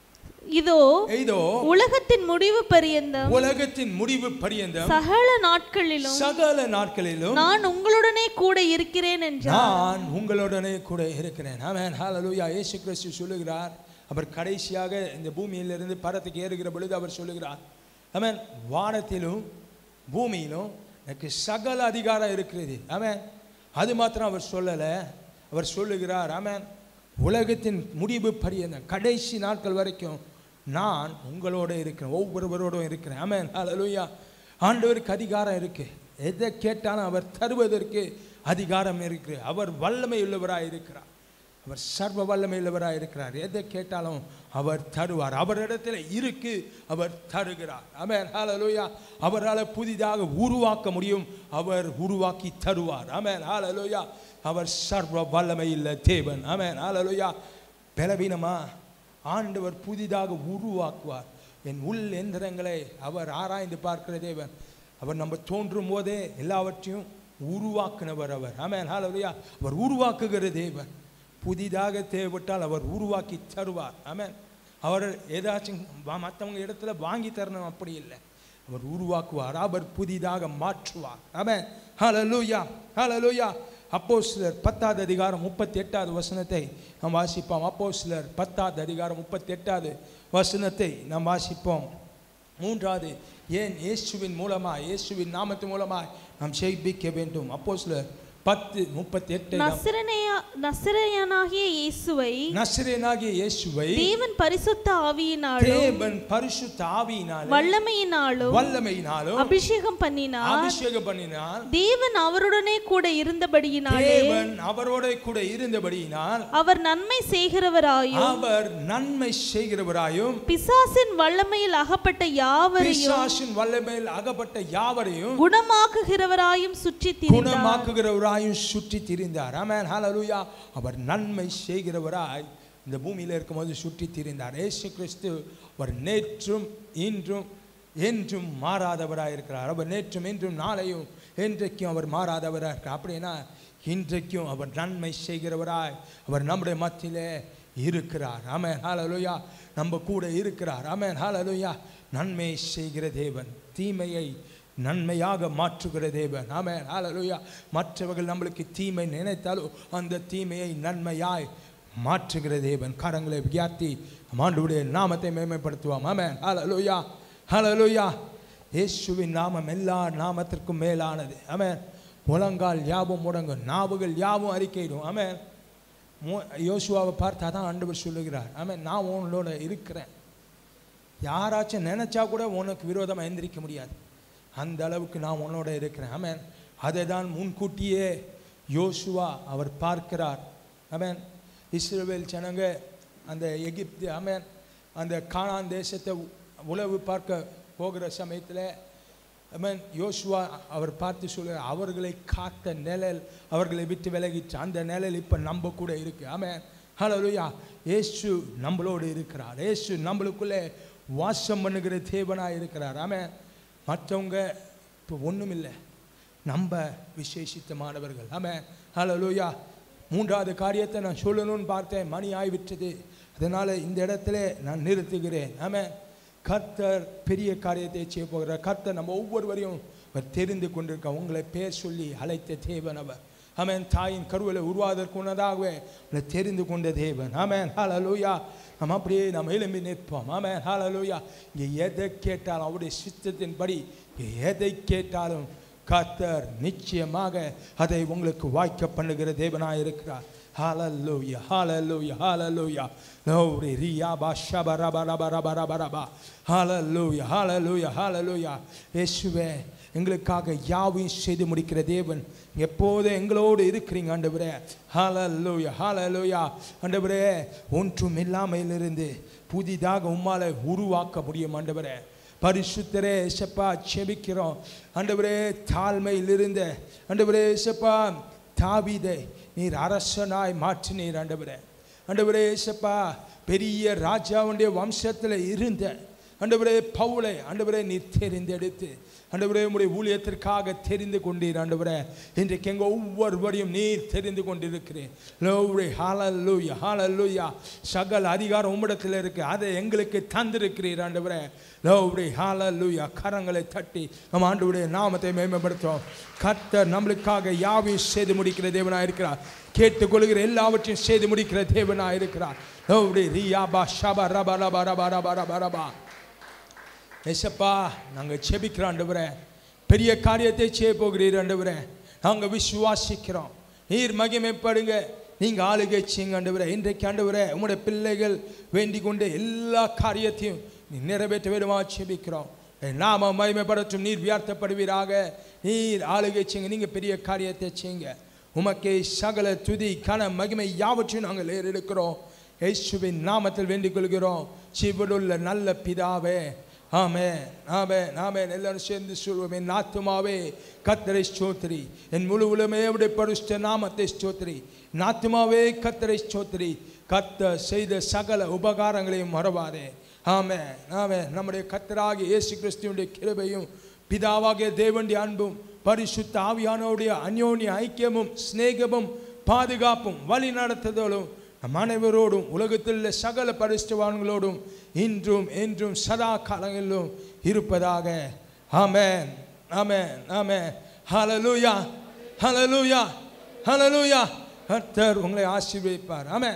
இதோ இதோ உலகத்தின் முடிவு பரியந்தம் உலகத்தின் முடிவு பரியந்தம் சகல நாட்களிலும் சகல நாட்களிலும் நான் உங்களுடனே கூட இருக்கிறேன் என்றார் நான் உங்களுடனே கூட இருக்கிறேன் ஆமென் ஹalleluya இயேசு கிறிஸ்து சொல்லுகிறார் அவர் கடைசியாக இந்த பூமியிலிருந்து பரத்துக்கு ஏறுகிற பொழுது அவர் சொல்லுகிறார் ஆமென் வானத்திலும் பூமியிலும் எனக்கு சகல அதிகாரம் இருக்கிறது ஆமென் அது மாத்திரம் அவர் சொல்லலை அவர் சொல்லுகிறார் ஆமென் உலகத்தின் முடிவு பரியந்த கடைசி நாட்கள் வரைக்கும் நான் உங்களோட இருக்கிறேன் ஒவ்வொருவரோடும் இருக்கிறேன் ஆமென் ஹalleluya ஆண்டவருக்கு அதிகாரம் இருக்கு எதை கேட்டாலும் அவர் தருவதற்கு அதிகாரம் இருக்கு அவர் வல்லமை உள்ளவராய் இருக்கிறார் அவர் சர்வ வல்லமை உள்ளவராய் இருக்கிறார் எதை கேட்டாலும் அவர் தருவார் அவரிடத்தில் இருக்கு அவர் தருகிறார் ஆமென் ஹalleluya அவரால் புதிதாக உருவாக்க முடியும் அவர் உருவாக்கி தருவார் ஆமென் ஹalleluya அவர் சர்வ வல்லமை உள்ள தேவன் ஆமென் ஹalleluya பலவீனமா ஆண்டவர் புதிதாக உருவாக்குவார் என் உள் எந்திரங்களை அவர் ஆராய்ந்து பார்க்கிற தேவன் அவர் நம்ம தோன்றும் போதே எல்லாவற்றையும் உருவாக்குனவர் அவர் ஆமென் ஹalleluya அவர் உருவாக்குகிற தேவன் புதிதாக தேவைப்பட்டால் அவர் உருவாக்கி தருவார் ஆமென் அவர் ஏதாச்சும் வா- மற்றவங்க இடத்துல வாங்கி தரணும் அப்படி இல்லை அவர் உருவாக்குவார் அவர் புதிதாக மாற்றுவார் ஆமென் ஹalleluya ஹalleluya அப்போஸ்தலர் பத்தாவது அதிகாரம் முப்பத்தி எட்டாவது வசனத்தை நாம் வாசிப்போம் அப்போஸ்தலர் பத்தாவது அதிகாரம் முப்பத்தி எட்டாவது வசனத்தை நாம் வாசிப்போம் மூன்றாவது ஏன் இயேசுவின் மூலமாய் இயேசுவின் நாமத்தின் மூலமாய் நாம் செய்பிக்க வேண்டும் அப்போஸ்தலர் பத்து முப்பத்தி எட்டை நாம் நசரனையா நசரேயனாகிய இயேசுவை நசரேனாகிய இயேசுவை தேவன் பரிசுத்த ஆவியினாலும் தேவன் பரிசுத்த ஆவியினாலும் வல்லமையினாலும் வல்லமையினாலும் அபிஷேகம் பண்ணினார் அபிஷேகம் பண்ணினால் தேவன் அவருடனே கூட இருந்தபடியினாலே தேவன் அவரோட கூட இருந்தபடியினால் அவர் நன்மை செய்கிறவராயும் அவர் நன்மை செய்கிறவராயும் பிசாசின் வல்லமையில் அகப்பட்ட யாவரையும் பிசாசின் வல்லமையில் அகப்பட்ட யாவரையும் குணமாக்குகிறவராயும் சுற்றி திரிந்தார் குணமாக்குகிறவராயும் சுற்றி திரிந்தார் ஆமென் ஹalleluya அவர் நன்மை செய்கிறவராய் இந்த பூமியில் இருக்கும்போது சுற்றி திரிந்தார் இயேசு கிறிஸ்து அவர் நேற்றும் இன்றும் என்றும் மாறாதவராய் இருக்கிறார் அவர் நேற்றும் இன்றும் நாளையும் என்றைக்கும் அவர் மாறாதவராக இருக்கிறார் அப்படின்னா இன்றைக்கும் அவர் நன்மை செய்கிறவராய் அவர் நம்முடைய மத்தியிலே இருக்கிறார் ஆமென் ஹalleluya நம்ம கூட இருக்கிறார் ஆமென் ஹalleluya நன்மை செய்கிற தேவன் தீமையை நன்மையாக மாற்றுகிற தேவன் ஆமென் ஹalleluya மற்றவர்கள் நம்மளுக்கு தீமை நினைத்தாலும் அந்த தீமையை நன்மையாய் மாற்றுகிற தேவன் கரங்களை வியாத்தி ஆண்டவருடைய நாமத்தை மேன்மைப்படுத்துவோம் ஆமென் ஹalleluya ஹalleluya இயேசுவின் நாமம் எல்லா நாமத்திற்கும் மேலானது ஆமென் முழங்கால் யாவும் முடங்கும் நாவுகள் யாவும் அறிக்கையிடும் ஆமென் மோ- யோசுவாவை பார்த்தா தான் ஆண்டவர் சொல்லுகிறார் ஆமென் நான் உன்னோட இருக்கிறேன் யாராச்சும் நினைச்சா கூட உனக்கு விரோதமாக எந்திரிக்க முடியாது அந்த அளவுக்கு நான் உன்னோட இருக்கிறேன் ஆமென் அதை தான் முன்கூட்டியே யோசுவா அவர் பார்க்கிறார் ஆமென் இஸ்ரவேல் ஜனங்க அந்த எகிப்து ஆமென் அந்த கானான் தேசத்தை உ- உளவு பார்க்க போகிற சமயத்தில் ஆமென் யோசுவா அவர் பார்த்து சொல்ல அவர்களை காத்த நிழல் அவர்களை விட்டு விலகிச்சு அந்த நிழல் இப்போ நம்ம கூட இருக்கு ஆமென் ஹalleluya இயேசு நம்மளோடு இருக்கிறார் இயேசு நம்மளுக்குள்ளே வாசம் பண்ணுகிற தேவனாக இருக்கிறார் ஆமென் மற்றவங்க இப்போ ஒன்றும் இல்லை நம்ப விசேஷித்தமானவர்கள் ஆமென் ஹalleluya மூன்றாவது காரியத்தை நான் சொல்லணும்னு பார்த்தேன் மணி ஆகிவிட்டது அதனால் இந்த இடத்துல நான் நிறுத்துகிறேன் ஆமென் கர்த்தர் பெரிய காரியத்தை செய்ய போகிறார் கர்த்தர் நம்ம ஒவ்வொருவரையும் அவர் தெரிந்து கொண்டிருக்க உங்களை பேர் சொல்லி அழைத்த தேவன் அவர் ஆமென் தாயின் கருவில உருவாவதற்கு முன்னதாகவே உங்களை தெரிந்து கொண்ட தேவன் ஆமென் ஹalleluya நம்ம அப்படியே நம்ம எழும்பி நிற்போம் ஆமென் ஹalleluya இங்கே எதை கேட்டாலும் அவருடைய சித்தத்தின்படி இங்கே எதை கேட்டாலும் கர்த்தர் நிச்சயமாக அதை உங்களுக்கு வாய்க்க பண்ணுகிற தேவனாய் இருக்கிறார் ஹalleluya hallelujah hallelujah glory ரியா பா ஷப ரப ரப ரப ரப ரப hallelujah hallelujah hallelujah இயேசுவே எங்களுக்காக யாவையும் செய்து முடிக்கிற தேவன் எப்போதும் எங்களோடு இருக்கிறீங்க ஆண்டவரே ஹalleluya hallelujah ஆண்டவரே ஒன்றும் இல்லாமையிலிருந்து புதிதாக உம்மால உருவாக்க முடியும் ஆண்டவரே பரிசுத்தரே ஏசப்பா செபிக்கிறோம் ஆண்டவரே தாழ்மையில் இருந்த ஆண்டவரே ஏசப்பா தாவீதை நீர் அரசனாய் மாற்றினீர் ஆண்டவரே ஆண்டவரே ஏசப்பா பெரிய ராஜாவுடைய வம்சத்தில் இருந்த ஆண்டவரே பவுலை ஆண்டவரே நீர் தெரிந்தெடுத்து ஆண்டவரே உம்முடைய ஊழியத்திற்காக தெரிந்து கொண்டீர் ஆண்டவரே இன்றைக்கு எங்க ஒவ்வொருவரையும் நீர் தெரிந்து கொண்டிருக்கிறேன் லோவ்ரே ஹalleluya ஹalleluya சகல அதிகாரம் உம்மிடத்தில் இருக்கு அதை எங்களுக்கு தந்திருக்கிறீர் ஆண்டவரே லோவ்ரே ஹalleluya கரங்களை தட்டி நம்ம ஆண்டவருடைய நாமத்தை மேம்படுத்தும் கர்த்தர் நம்மளுக்காக யாவையும் செய்து முடிக்கிற தேவனாக இருக்கிறார் கேட்டுக்கொள்கிற எல்லாவற்றையும் செய்து முடிக்கிற தேவனாக இருக்கிறார் லோவ்ரே ரியாபா ஷபா ரபா ரபா ரபா ரபா ரபா ரபா ஏசப்பா நாங்கள் செபிக்கிறோம் ஆண்டவரே பெரிய காரியத்தை செய்ய போகிறீர் ஆண்டவரே நாங்கள் விசுவாசிக்கிறோம் நீர் மகிமைப்படுங்க நீங்கள் ஆளுகை செய்யுங்க ஆண்டவரே இன்றைக்கு ஆண்டவரே உங்களுடைய பிள்ளைகள் வேண்டிக் கொண்ட எல்லா காரியத்தையும் நீ நிறைவேற்ற வேண்டுமா செபிக்கிறோம் நாம மகிமைப்படட்டும் நீர் வியார்த்தப்படுவீராக நீர் ஆளுகை செய்யுங்க நீங்கள் பெரிய காரியத்தை செய்யுங்க உமக்கே சகல துதி கன மகிமை யாவற்றையும் நாங்கள் ஏறெடுக்கிறோம் இயேசுவின் நாமத்தில் வேண்டிக் கொள்கிறோம் சிவனுள்ள நல்ல பிதாவே ஆமே ஆமே ஆமே எல்லாரும் சேர்ந்து சொல்வோம் என் ஆத்துமாவே கத்தரை ஸ்தோத்திரி என் முழு உலமே அவருடைய பரிசுத்த நாமத்தை ஸ்தோத்திரி என் ஆத்துமாவே கத்தரை ஸ்தோத்திரி கத்த செய்த சகல உபகாரங்களையும் மறவாதே ஆமே ஆமே நம்முடைய கத்தராகிய இயேசு கிறிஸ்துவனுடைய கிருபையும் பிதாவாகிய தேவனுடைய அன்பும் பரிசுத்த ஆவியானோடைய அந்யோன்ய ஐக்கியமும் சிநேகமும் பாதுகாப்பும் வழி நடத்துதலும் நம் அனைவரோடும் உலகத்தில் உள்ள சகல பரிசுத்தவான்களோடும் இன்றும் என்றும் சதா காலங்களிலும் இருப்பதாக ஆமென் ஆமென் ஆமென் ஹalleluya ஹalleluya ஹalleluya கர்த்தர் உங்களை ஆசீர்வதிப்பார் ஆமென்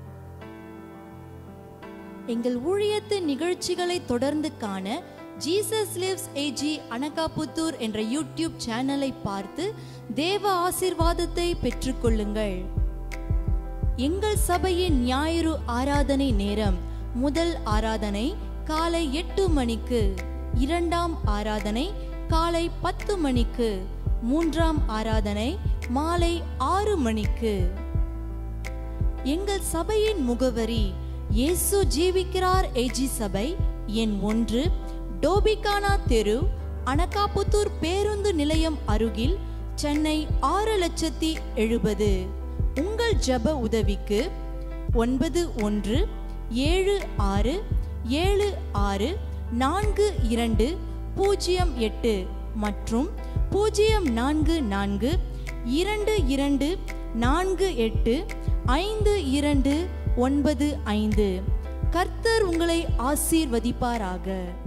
எங்கள் ஊழியத்து நிகழ்ச்சிகளை தொடர்ந்து காண ஜீசஸ் லிவ்ஸ் ஏஜி அனகாபுத்தூர் என்ற யூடியூப் சேனலை பார்த்து தேவ ஆசீர்வாதத்தை பெற்றுக்கொள்ளுங்கள் எங்கள் சபையின் ஞாயிறு ஆராதனை நேரம் முதல் ஆராதனை காலை எட்டு மணிக்கு இரண்டாம் ஆராதனை காலை பத்து மணிக்கு மூன்றாம் ஆராதனை மாலை ஆறு மணிக்கு எங்கள் சபையின் முகவரி இயேசு ஜீவிக்கிறார் ஏஜி சபை எண் ஒன்று டோபிகானா தெரு அனகாபுத்தூர் பேருந்து நிலையம் அருகில் சென்னை ஆறு லட்சத்தி எழுபது உங்கள் ஜெப உதவிக்கு ஒன்பது ஒன்று ஏழு ஆறு ஏழு ஆறு நான்கு இரண்டு பூஜ்ஜியம் எட்டு மற்றும் பூஜ்ஜியம் நான்கு நான்கு இரண்டு இரண்டு நான்கு எட்டு ஐந்து இரண்டு ஒன்பது ஐந்து கர்த்தர் உங்களை ஆசீர்வதிப்பாராக